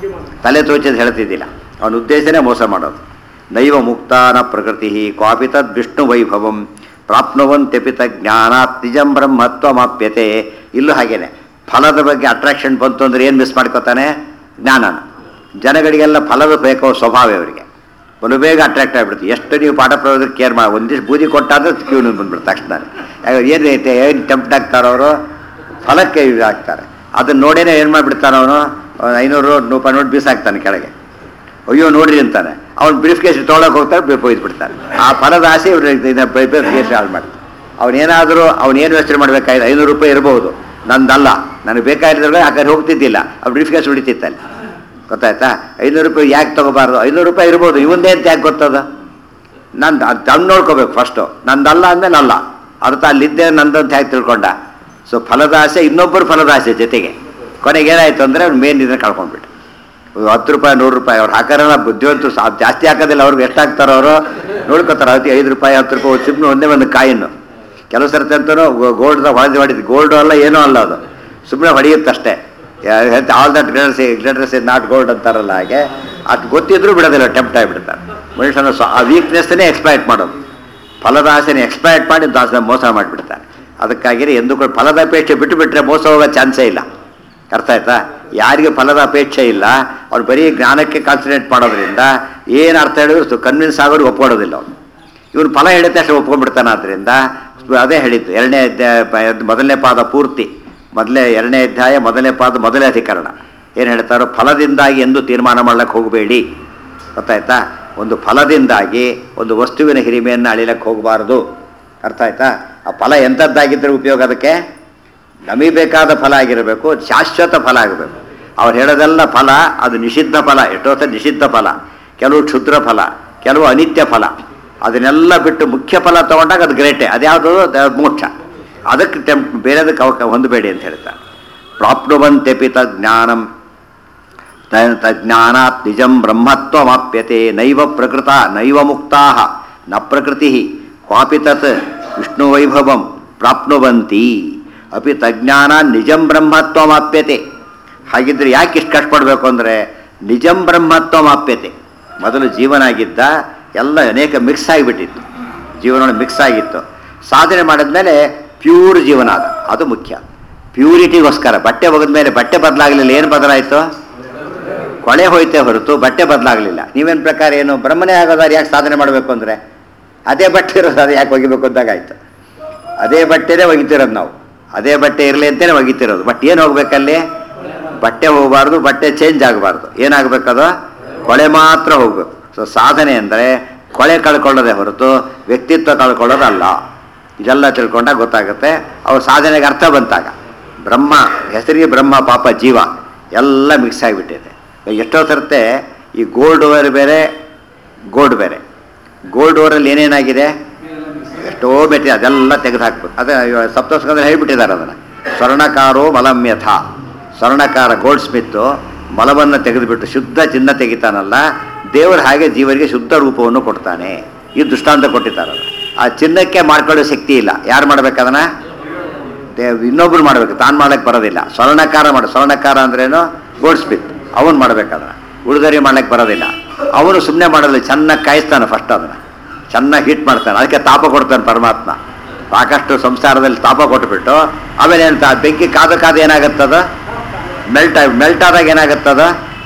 ತಲೆ ತೋಚದ್ ಹೇಳ್ತಿದ್ದಿಲ್ಲ ಅವನ ಉದ್ದೇಶನೇ ಮೋಸ ಮಾಡೋದು ನೈವ ಮುಕ್ತಾನ ಪ್ರಕೃತಿ ಕ್ವಾಪಿ ತದ್ ವಿಷ್ಣು ವೈಭವಂ ಪ್ರಾಪ್ನುವಂತ್ಯಪಿತ ಜ್ಞಾನಾತ್ ನಿಜಂ ಬ್ರಹ್ಮತ್ವಮಾಪ್ಯತೆ ಇಲ್ಲೂ ಹಾಗೇನೆ ಫಲದ ಬಗ್ಗೆ ಅಟ್ರಾಕ್ಷನ್ ಬಂತು ಅಂದ್ರೆ ಏನು ಮಿಸ್ ಮಾಡ್ಕೋತಾನೆ ಜ್ಞಾನನ ಜನಗಳಿಗೆಲ್ಲ ಫಲದ ಬೇಕೋ ಸ್ವಭಾವ ಇವರಿಗೆ ಬಲು ಬೇಗ ಅಟ್ರಾಕ್ಟ್ ಆಗಿಬಿಡುತ್ತೆ ಎಷ್ಟು ನೀವು ಪಾಠ ಪ್ರಯೋಗಕ್ಕೆ ಕೇರ್ ಮಾಡಿ ಒಂದಿಷ್ಟು ಬೂದಿ ಕೊಟ್ಟಾದ್ರೆ ಕ್ಯೂ ಬಂದ್ಬಿಡ್ತು ತಕ್ಷಣ ಏನು ಐತೆ ಏನು ಟೆಂಪ್ಟ್ ಆಗ್ತಾರೋ ಅವರು ಫಲಕ್ಕೆ ಇದು ಆಗ್ತಾರೆ ಅದನ್ನ ನೋಡೇನೆ ಏನು ಮಾಡಿಬಿಡ್ತಾನೆ ಅವನು ಐನೂರು ರೂಪಾಯಿ ನೋಡಿ ಬೀಸಾಕ್ತಾನೆ ಕೆಳಗೆ ಅಯ್ಯೋ ನೋಡ್ರಿ ಅಂತಾನೆ ಅವ್ನು ಬ್ರೀಫ್ ಕೇಸ್ ತೊಗೊಳಕ್ಕೆ ಹೋಗ್ತಾರೆ ಬೇ- ಒಯ್ದು ಬಿಡ್ತಾನೆ ಆ ಫಲದ ಆಸೆ ಇವ್ರು ಬ್ರೀಫ್ ಕೇಸ್ ಹಾಳು ಮಾಡ್ತಾರೆ ಅವನೇನಾದರೂ ಅವನೇನು ಯೋಚನೆ ಮಾಡಬೇಕಾಗಿದೆ ಐನೂರು ರೂಪಾಯಿ ಇರ್ಬೋದು ನಂದಲ್ಲ ನನಗೆ ಬೇಕಾಗಿದ್ರೆ ಆ ಕಡೆ ಹೋಗ್ತಿದ್ದಿಲ್ಲ ಅವ್ನು ಬ್ರೀಫ್ ಕೇಸ್ ಹೊಡಿತಿತ್ತಲ್ಲಿ ಗೊತ್ತಾಯ್ತಾ ಐನೂರು ರೂಪಾಯಿ ಯಾಕೆ ತಗೋಬಾರ್ದು ಐನೂರು ರೂಪಾಯಿ ಇರ್ಬೋದು ಇವಂದೇ ಅಂತ ಯಾಕೆ ಗೊತ್ತದ ನಂದು ಅದು ತಂದು ನೋಡ್ಕೋಬೇಕು ಫಸ್ಟು ನಂದಲ್ಲ ಅಂದಮೇಲೆ ಅಲ್ಲ ಅರ್ಥ ಅಲ್ಲಿದ್ದೆ ನಂದಂತ ಹೇಗೆ ತಿಳ್ಕೊಂಡ ಸೊ ಫಲದ ಆಸೆ ಇನ್ನೊಬ್ಬರು ಫಲದ ಆಸೆ ಜೊತೆಗೆ ಕೊನೆಗೆ ಏನಾಯ್ತು ಅಂದರೆ ಅವ್ನು ಮೇನ್ ಇದನ್ನ ಕಳ್ಕೊಂಡ್ಬಿಟ್ಟು ಹತ್ತು ರೂಪಾಯಿ ನೂರು ರೂಪಾಯಿ ಅವ್ರು ಹಾಕಾರಲ್ಲ ಬುದ್ಧಿವಂತರು ಸಾ ಜಾಸ್ತಿ ಹಾಕೋದಿಲ್ಲ ಅವ್ರಿಗೆ ಎಷ್ಟು ಹಾಕ್ತಾರೋ ಅವರು ನೋಡ್ಕೋತಾರೆ ಅವತ್ತು ಐದು ರೂಪಾಯಿ ಹತ್ತು ರೂಪಾಯಿ ಒಂದು ಸಿಪ್ನು ಒಂದೇ ಒಂದು ಕಾಯಿನ್ನು ಕೆಲವು ಸರ್ತಿ ಅಂತೂ ಗೋಲ್ಡ್ ಹೊಡೆದು ಹೊಡಿತು ಗೋಲ್ಡು ಅಲ್ಲ ಏನೂ ಅಲ್ಲ ಅದು ಸುಮ್ಮನೆ ಹೊಡೆಯುತ್ತಷ್ಟೇ all that glitters glitters is not gold ಅಂತಾರಲ್ಲ ಹಾಗೆ ಅದು ಗೊತ್ತಿದ್ರೂ ಬಿಡೋದಿಲ್ಲ ಟೆಂಪ್ಟ್ ಆಗಿಬಿಡ್ತಾರೆ ಮನುಷ್ಯನ ಸ್ವ ಆ ವೀಕ್ನೆಸ್ನೇ ಎಕ್ಸ್ಪ್ಲಾಯ್ಟ್ ಮಾಡೋದು ಫಲದ ಆಸೆನೇ ಎಕ್ಸ್ಪ್ಲಾಯ್ಟ್ ಮಾಡಿ ದಾಸ ಮೋಸ ಮಾಡಿಬಿಡ್ತಾರೆ ಅದಕ್ಕಾಗಿ ಎಂದು ಕೂಡ ಫಲದ ಅಪೇಕ್ಷೆ ಬಿಟ್ಟು ಬಿಟ್ಟರೆ ಮೋಸ ಹೋಗೋ ಚಾನ್ಸೇ ಇಲ್ಲ ಅರ್ಥ ಆಯ್ತಾ ಯಾರಿಗೆ ಫಲದ ಅಪೇಕ್ಷೆ ಇಲ್ಲ ಅವ್ರು ಬರೀ ಜ್ಞಾನಕ್ಕೆ ಕಾನ್ಸಂಟ್ರೇಟ್ ಮಾಡೋದ್ರಿಂದ ಏನು ಅರ್ಥ ಹೇಳಿದ್ರು ಕನ್ವಿನ್ಸ್ ಆಗೋರು ಒಪ್ಕೊಳ್ಳೋದಿಲ್ಲ ಅವನು ಇವನು ಫಲ ಹೇಳಿದ ತಕ್ಷಣ ಒಪ್ಕೊಂಡ್ಬಿಡ್ತಾನೆ ಆದ್ದರಿಂದ ಅದೇ ಹೇಳಿದ್ದು ಎರಡನೇ ಅಧ್ಯಾಯ ಪ- ಮೊದಲನೇ ಪಾದ ಪೂರ್ತಿ ಮೊದಲೇ ಎರಡನೇ ಅಧ್ಯಾಯ ಮೊದಲನೇ ಪಾದ ಮೊದಲನೇ ಅಧಿಕರಣ ಏನು ಹೇಳ್ತಾರೋ ಫಲದಿಂದಾಗಿ ಎಂದು ತೀರ್ಮಾನ ಮಾಡ್ಲಿಕ್ಕೆ ಹೋಗಬೇಡಿ ಗೊತ್ತಾಯ್ತಾ ಒಂದು ಫಲದಿಂದಾಗಿ ಒಂದು ವಸ್ತುವಿನ ಹಿರಿಮೆಯನ್ನು ಅಳಿಲಕ್ಕೆ ಹೋಗಬಾರ್ದು ಅರ್ಥ ಆಯ್ತಾ ಆ ಫಲ ಎಂಥದ್ದಾಗಿದ್ದರೆ ಉಪಯೋಗ ಅದಕ್ಕೆ ನಮಗೆ ಬೇಕಾದ ಫಲ ಆಗಿರಬೇಕು ಶಾಶ್ವತ ಫಲ ಆಗಬೇಕು ಅವ್ರು ಹೇಳೋದೆಲ್ಲ ಫಲ ಅದು ನಿಷಿದ್ಧ ಫಲ ಎಷ್ಟೋ ಸಲ ನಿಷಿದ್ಧ ಫಲ ಕೆಲವು ಕ್ಷುದ್ರ ಫಲ ಕೆಲವು ಅನಿತ್ಯ ಫಲ ಅದನ್ನೆಲ್ಲ ಬಿಟ್ಟು ಮುಖ್ಯ ಫಲ ತಗೊಂಡಾಗ ಅದು ಗ್ರೇಟೆ ಅದ್ಯಾವುದು ದ- ಮೋಕ್ಷ ಅದಕ್ಕೆ ಟೆಂಪ್ ಬೇರೆದಕ್ಕೆ ಅವಕ ಹೊಂದಬೇಡಿ ಅಂತ ಹೇಳ್ತಾರೆ ಪ್ರಾಪ್ನುವಂತ್ಯಪಿ ಜ್ಞಾನಂ ತ- ತಜ್ಞಾನಾತ್ ನಿಜಂ ಬ್ರಹ್ಮತ್ವಮಾಪ್ಯತೆ ನೈವ ಪ್ರಕೃತ ನೈವ ಮುಕ್ತಾ ನ ಪ್ರಕೃತಿ ಕ್ವಾಪಿ ತತ್ ವಿಷ್ಣುವೈಭವಂ ಪ್ರಾಪ್ನುವಂತಿ ಅಪಿ ತಜ್ಞಾನ ನಿಜಂ ಬ್ರಹ್ಮತ್ವಮಾಪ್ಯತೆ ಹಾಗಿದ್ರೆ ಯಾಕೆ ಇಷ್ಟು ಕಷ್ಟಪಡಬೇಕು ಅಂದರೆ ನಿಜಂ ಬ್ರಹ್ಮತ್ವಮಾಪ್ಯತೆ ಮೊದಲು ಜೀವನ ಆಗಿದ್ದ ಎಲ್ಲ ಅನೇಕ ಮಿಕ್ಸ್ ಆಗಿಬಿಟ್ಟಿತ್ತು ಜೀವನ ಮಿಕ್ಸ್ ಆಗಿತ್ತು ಸಾಧನೆ ಮಾಡಿದ್ಮೇಲೆ ಪ್ಯೂರ್ ಜೀವನ ಅದ ಅದು ಮುಖ್ಯ ಪ್ಯೂರಿಟಿಗೋಸ್ಕರ ಬಟ್ಟೆ ಒಗೆದ ಮೇಲೆ ಬಟ್ಟೆ ಬದಲಾಗಲಿಲ್ಲ ಏನು ಬದಲಾಯಿತು ಕೊಳೆ ಹೋಯ್ತೆ ಹೊರತು ಬಟ್ಟೆ ಬದಲಾಗಲಿಲ್ಲ ನೀವೇನು ಪ್ರಕಾರ ಏನು ಬ್ರಹ್ಮನೇ ಆಗೋದಾದ್ರೆ ಯಾಕೆ ಸಾಧನೆ ಮಾಡಬೇಕು ಅಂದರೆ ಅದೇ ಬಟ್ಟೆ ಇರೋದು ಅದು ಯಾಕೆ ಒಗಿಬೇಕು ಅಂದಾಗಾಯ್ತು ಅದೇ ಬಟ್ಟೆನೇ ಒಗಿತಿರೋದು ನಾವು ಅದೇ ಬಟ್ಟೆ ಇರಲಿ ಅಂತಲೇ ಒಗಿತಿರೋದು ಬಟ್ ಏನು ಹೋಗ್ಬೇಕಲ್ಲಿ ಬಟ್ಟೆ ಹೋಗಬಾರ್ದು ಬಟ್ಟೆ ಚೇಂಜ್ ಆಗಬಾರ್ದು ಏನಾಗಬೇಕದು ಕೊಳೆ ಮಾತ್ರ ಹೋಗ್ಬೇಕು ಸೊ ಸಾಧನೆ ಅಂದರೆ ಕೊಳೆ ಕಳ್ಕೊಳ್ಳೋದೇ ಹೊರತು ವ್ಯಕ್ತಿತ್ವ ಕಳ್ಕೊಳ್ಳೋದಲ್ಲ ಇದೆಲ್ಲ ತಿಳ್ಕೊಂಡಾಗ ಗೊತ್ತಾಗುತ್ತೆ ಅವ್ರ ಸಾಧನೆಗೆ ಅರ್ಥ ಬಂತಾಗ ಬ್ರಹ್ಮ ಹೆಸರಿಗೆ ಬ್ರಹ್ಮ ಪಾಪ ಜೀವ ಎಲ್ಲ ಮಿಕ್ಸ್ ಆಗಿಬಿಟ್ಟಿದೆ ಎಷ್ಟೋ ಸರ್ತೆ ಈ ಗೋಲ್ಡ್ ಓವರ್ ಬೇರೆ ಗೋಲ್ಡ್ ಬೇರೆ ಗೋಲ್ಡ್ ಓವರಲ್ಲಿ ಏನೇನಾಗಿದೆ ಎಷ್ಟೋ ಮೆಟೀರಿಯಲ್ ಅದೆಲ್ಲ ತೆಗೆದು ಹಾಕ್ಬೇಕು ಅದೇ ಇವಾಗ ಸಪ್ತಸ್ಕಂದ್ರೆ ಹೇಳ್ಬಿಟ್ಟಿದ್ದಾರೆ ಅದನ್ನು ಸ್ವರ್ಣಕಾರೋ ಮಲಮ್ಯಥ ಸ್ವರ್ಣಕಾರ ಗೋಲ್ಡ್ ಸ್ಮಿತ್ತು ಮಲವನ್ನು ತೆಗೆದುಬಿಟ್ಟು ಶುದ್ಧ ಚಿನ್ನ ತೆಗಿತಾನಲ್ಲ ದೇವರು ಹಾಗೆ ಜೀವರಿಗೆ ಶುದ್ಧ ರೂಪವನ್ನು ಕೊಡ್ತಾನೆ ಈ ದೃಷ್ಟಾಂತ ಕೊಟ್ಟಿದ್ದಾರೆ ಅದು. ಆ ಚಿನ್ನಕ್ಕೆ ಮಾಡ್ಕೊಳ್ಳೋ ಶಕ್ತಿ ಇಲ್ಲ ಯಾರು ಮಾಡ್ಬೇಕದನ್ನ ದೇವ್ ಇನ್ನೊಬ್ರು ಮಾಡ್ಬೇಕು ತಾನು ಮಾಡಕ್ಕೆ ಬರೋದಿಲ್ಲ ಸ್ವರ್ಣಕಾರ ಮಾಡ ಸ್ವರ್ಣಕಾರ ಅಂದ್ರೇನು ಗೋಲ್ಡ್ ಸ್ಮಿತ್ ಅವನು ಮಾಡ್ಬೇಕದನ್ನ ಉಳಿದರಿ ಮಾಡ್ಲಿಕ್ಕೆ ಬರೋದಿಲ್ಲ ಅವನು ಸುಮ್ಮನೆ ಮಾಡೋದಿಲ್ಲ ಚೆನ್ನಾಗಿ ಕಾಯಿಸ್ತಾನೆ ಫಸ್ಟ್ ಅದನ್ನ ಚೆನ್ನಾಗಿ ಹಿಟ್ ಮಾಡ್ತಾನೆ ಅದಕ್ಕೆ ತಾಪ ಕೊಡ್ತಾನೆ ಪರಮಾತ್ಮ ಸಾಕಷ್ಟು ಸಂಸಾರದಲ್ಲಿ ತಾಪ ಕೊಟ್ಬಿಟ್ಟು ಆಮೇಲೆ ಏನು ತಾ- ಬೆಂಕಿ ಕಾದ ಕಾದ ಏನಾಗುತ್ತದ ಮೆಲ್ಟ್ ಆಗಿ ಮೆಲ್ಟ್ ಆದಾಗ ಏನಾಗುತ್ತದ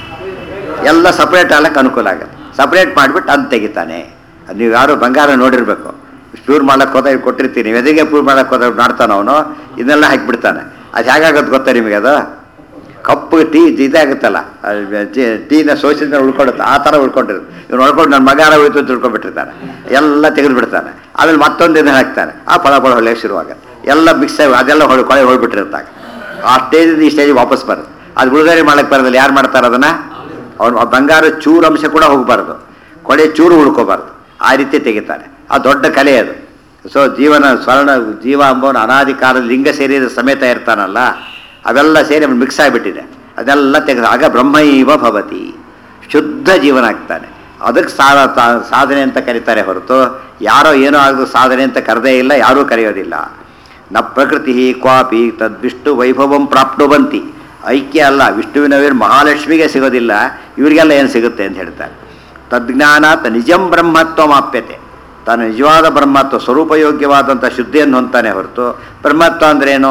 ಎಲ್ಲ ಸಪ್ರೇಟ್ ಆಗ್ಲಿಕ್ಕೆ ಅನುಕೂಲ ಆಗುತ್ತೆ ಸಪ್ರೇಟ್ ಮಾಡಿಬಿಟ್ಟು ಅದು ತೆಗಿತಾನೆ ಅದು ನೀವು ಯಾರು ಬಂಗಾರ ನೋಡಿರ್ಬೇಕು ಪ್ಯೂರ್ ಮಾಡಕ್ಕೆ ಹೋದಾಗ ಕೊಟ್ಟಿರ್ತೀನಿ ಎದೆಗೆ ಪ್ಯೂರ್ ಮಾಡಕ್ಕೆ ಹೋದಾಗ ಮಾಡ್ತಾನೆ ಅವನು ಇದನ್ನೆಲ್ಲ ಹಾಕಿಬಿಡ್ತಾನೆ ಅದು ಹೇಗಾಗುತ್ತೆ ಗೊತ್ತಾ ನಿಮಗೆ ಅದು ಕಪ್ಪು ಟೀ ಇದಾಗುತ್ತಲ್ಲ ಅದು ಟೀ- ಟೀನ ಸೋಸಿದ ಮೇಲೆ ಉಳ್ಕೊಡುತ್ತೆ ಆ ಥರ ಉಳ್ಕೊಂಡಿರುತ್ತೆ ಇವ್ನು ಉಳ್ಕೊಂಡು ನನ್ನ ಮಗಾರ ಹೋಯ್ತು ಅಂತ ತಿಳ್ಕೊಂಡ್ಬಿಟ್ಟಿರ್ತಾನೆ ಎಲ್ಲ ತೆಗೆದು ಬಿಡ್ತಾನೆ ಆಮೇಲೆ ಮತ್ತೊಂದು ಇದನ್ನ ಹಾಕ್ತಾನೆ ಆ ಫಳ ಫಳ ಹೊಳೆಯಕ್ಕೆ ಶುರುವಾಗುತ್ತೆ ಎಲ್ಲ ಮಿಕ್ಸ್ ಆಗಿ ಅದೆಲ್ಲ ಹೊಳೆ ಕೊಳೆ ಹೊಳ್ಬಿಟ್ಟಿರ್ತಾಗ ಆ ಸ್ಟೇಜಿಂದ ಈ ಸ್ಟೇಜಿಗೆ ವಾಪಸ್ ಬರುತ್ತೆ ಅದು ಉಳ್ದಾರಿ ಮಾಡಕ್ಕೆ ಬರೋದಿಲ್ಲ ಯಾರು ಮಾಡ್ತಾರೆ ಅದನ್ನು ಅವನು ಆ ಬಂಗಾರ ಚೂರು ಅಂಶ ಕೂಡ ಹೋಗಬಾರ್ದು ಕೊಡೆ ಚೂರು ಉಳ್ಕೋಬಾರ್ದು ಆ ರೀತಿ ತೆಗಿತಾನೆ ಆ ದೊಡ್ಡ ಕಲೆ ಅದು ಸೊ ಜೀವನ ಸ್ವರ್ಣ ಜೀವ ಅಂಬೋನು ಅನಾದಿ ಕಾಲದ ಲಿಂಗ ಶರೀರ ಸಮೇತ ಇರ್ತಾನಲ್ಲ ಅವೆಲ್ಲ ಸೇರಿ ಅವನು ಮಿಕ್ಸ್ ಆಗಿಬಿಟ್ಟಿದೆ ಅದೆಲ್ಲ ತೆಗೆದು ಆಗ ಬ್ರಹ್ಮೈವ ಭವತಿ ಶುದ್ಧ ಜೀವನ ಆಗ್ತಾನೆ ಅದಕ್ಕೆ ಸಾಧ ತಾ- ಸಾಧನೆ ಅಂತ ಕರೀತಾರೆ ಹೊರತು ಯಾರೋ ಏನೋ ಆಗದು ಸಾಧನೆ ಅಂತ ಕರೆದೇ ಇಲ್ಲ ಯಾರೂ ಕರೆಯೋದಿಲ್ಲ ನ ಪ್ರಕೃತಿ ಕ್ವಾಪಿ ತದ್ವಿಷ್ಣು ವೈಭವಂ ಪ್ರಾಪ್ನುವಂತಿ ಐಕ್ಯ ಅಲ್ಲ ವಿಷ್ಣುವಿನವೇನು ಮಹಾಲಕ್ಷ್ಮಿಗೆ ಸಿಗೋದಿಲ್ಲ ಇವರಿಗೆಲ್ಲ ಏನು ಸಿಗುತ್ತೆ ಅಂತ ಹೇಳ್ತಾರೆ ತದ್ಜ್ಞಾನಾತ್ ನಿಜಂ ಬ್ರಹ್ಮತ್ವ ಮಾಪ್ಯತೆ ತಾನು ನಿಜವಾದ ಬ್ರಹ್ಮತ್ವ ಸ್ವರೂಪಯೋಗ್ಯವಾದಂಥ ಶುದ್ಧಿಯನ್ನು ಹೊಂತಾನೆ ಹೊರತು ಬ್ರಹ್ಮತ್ವ ಅಂದ್ರೇನು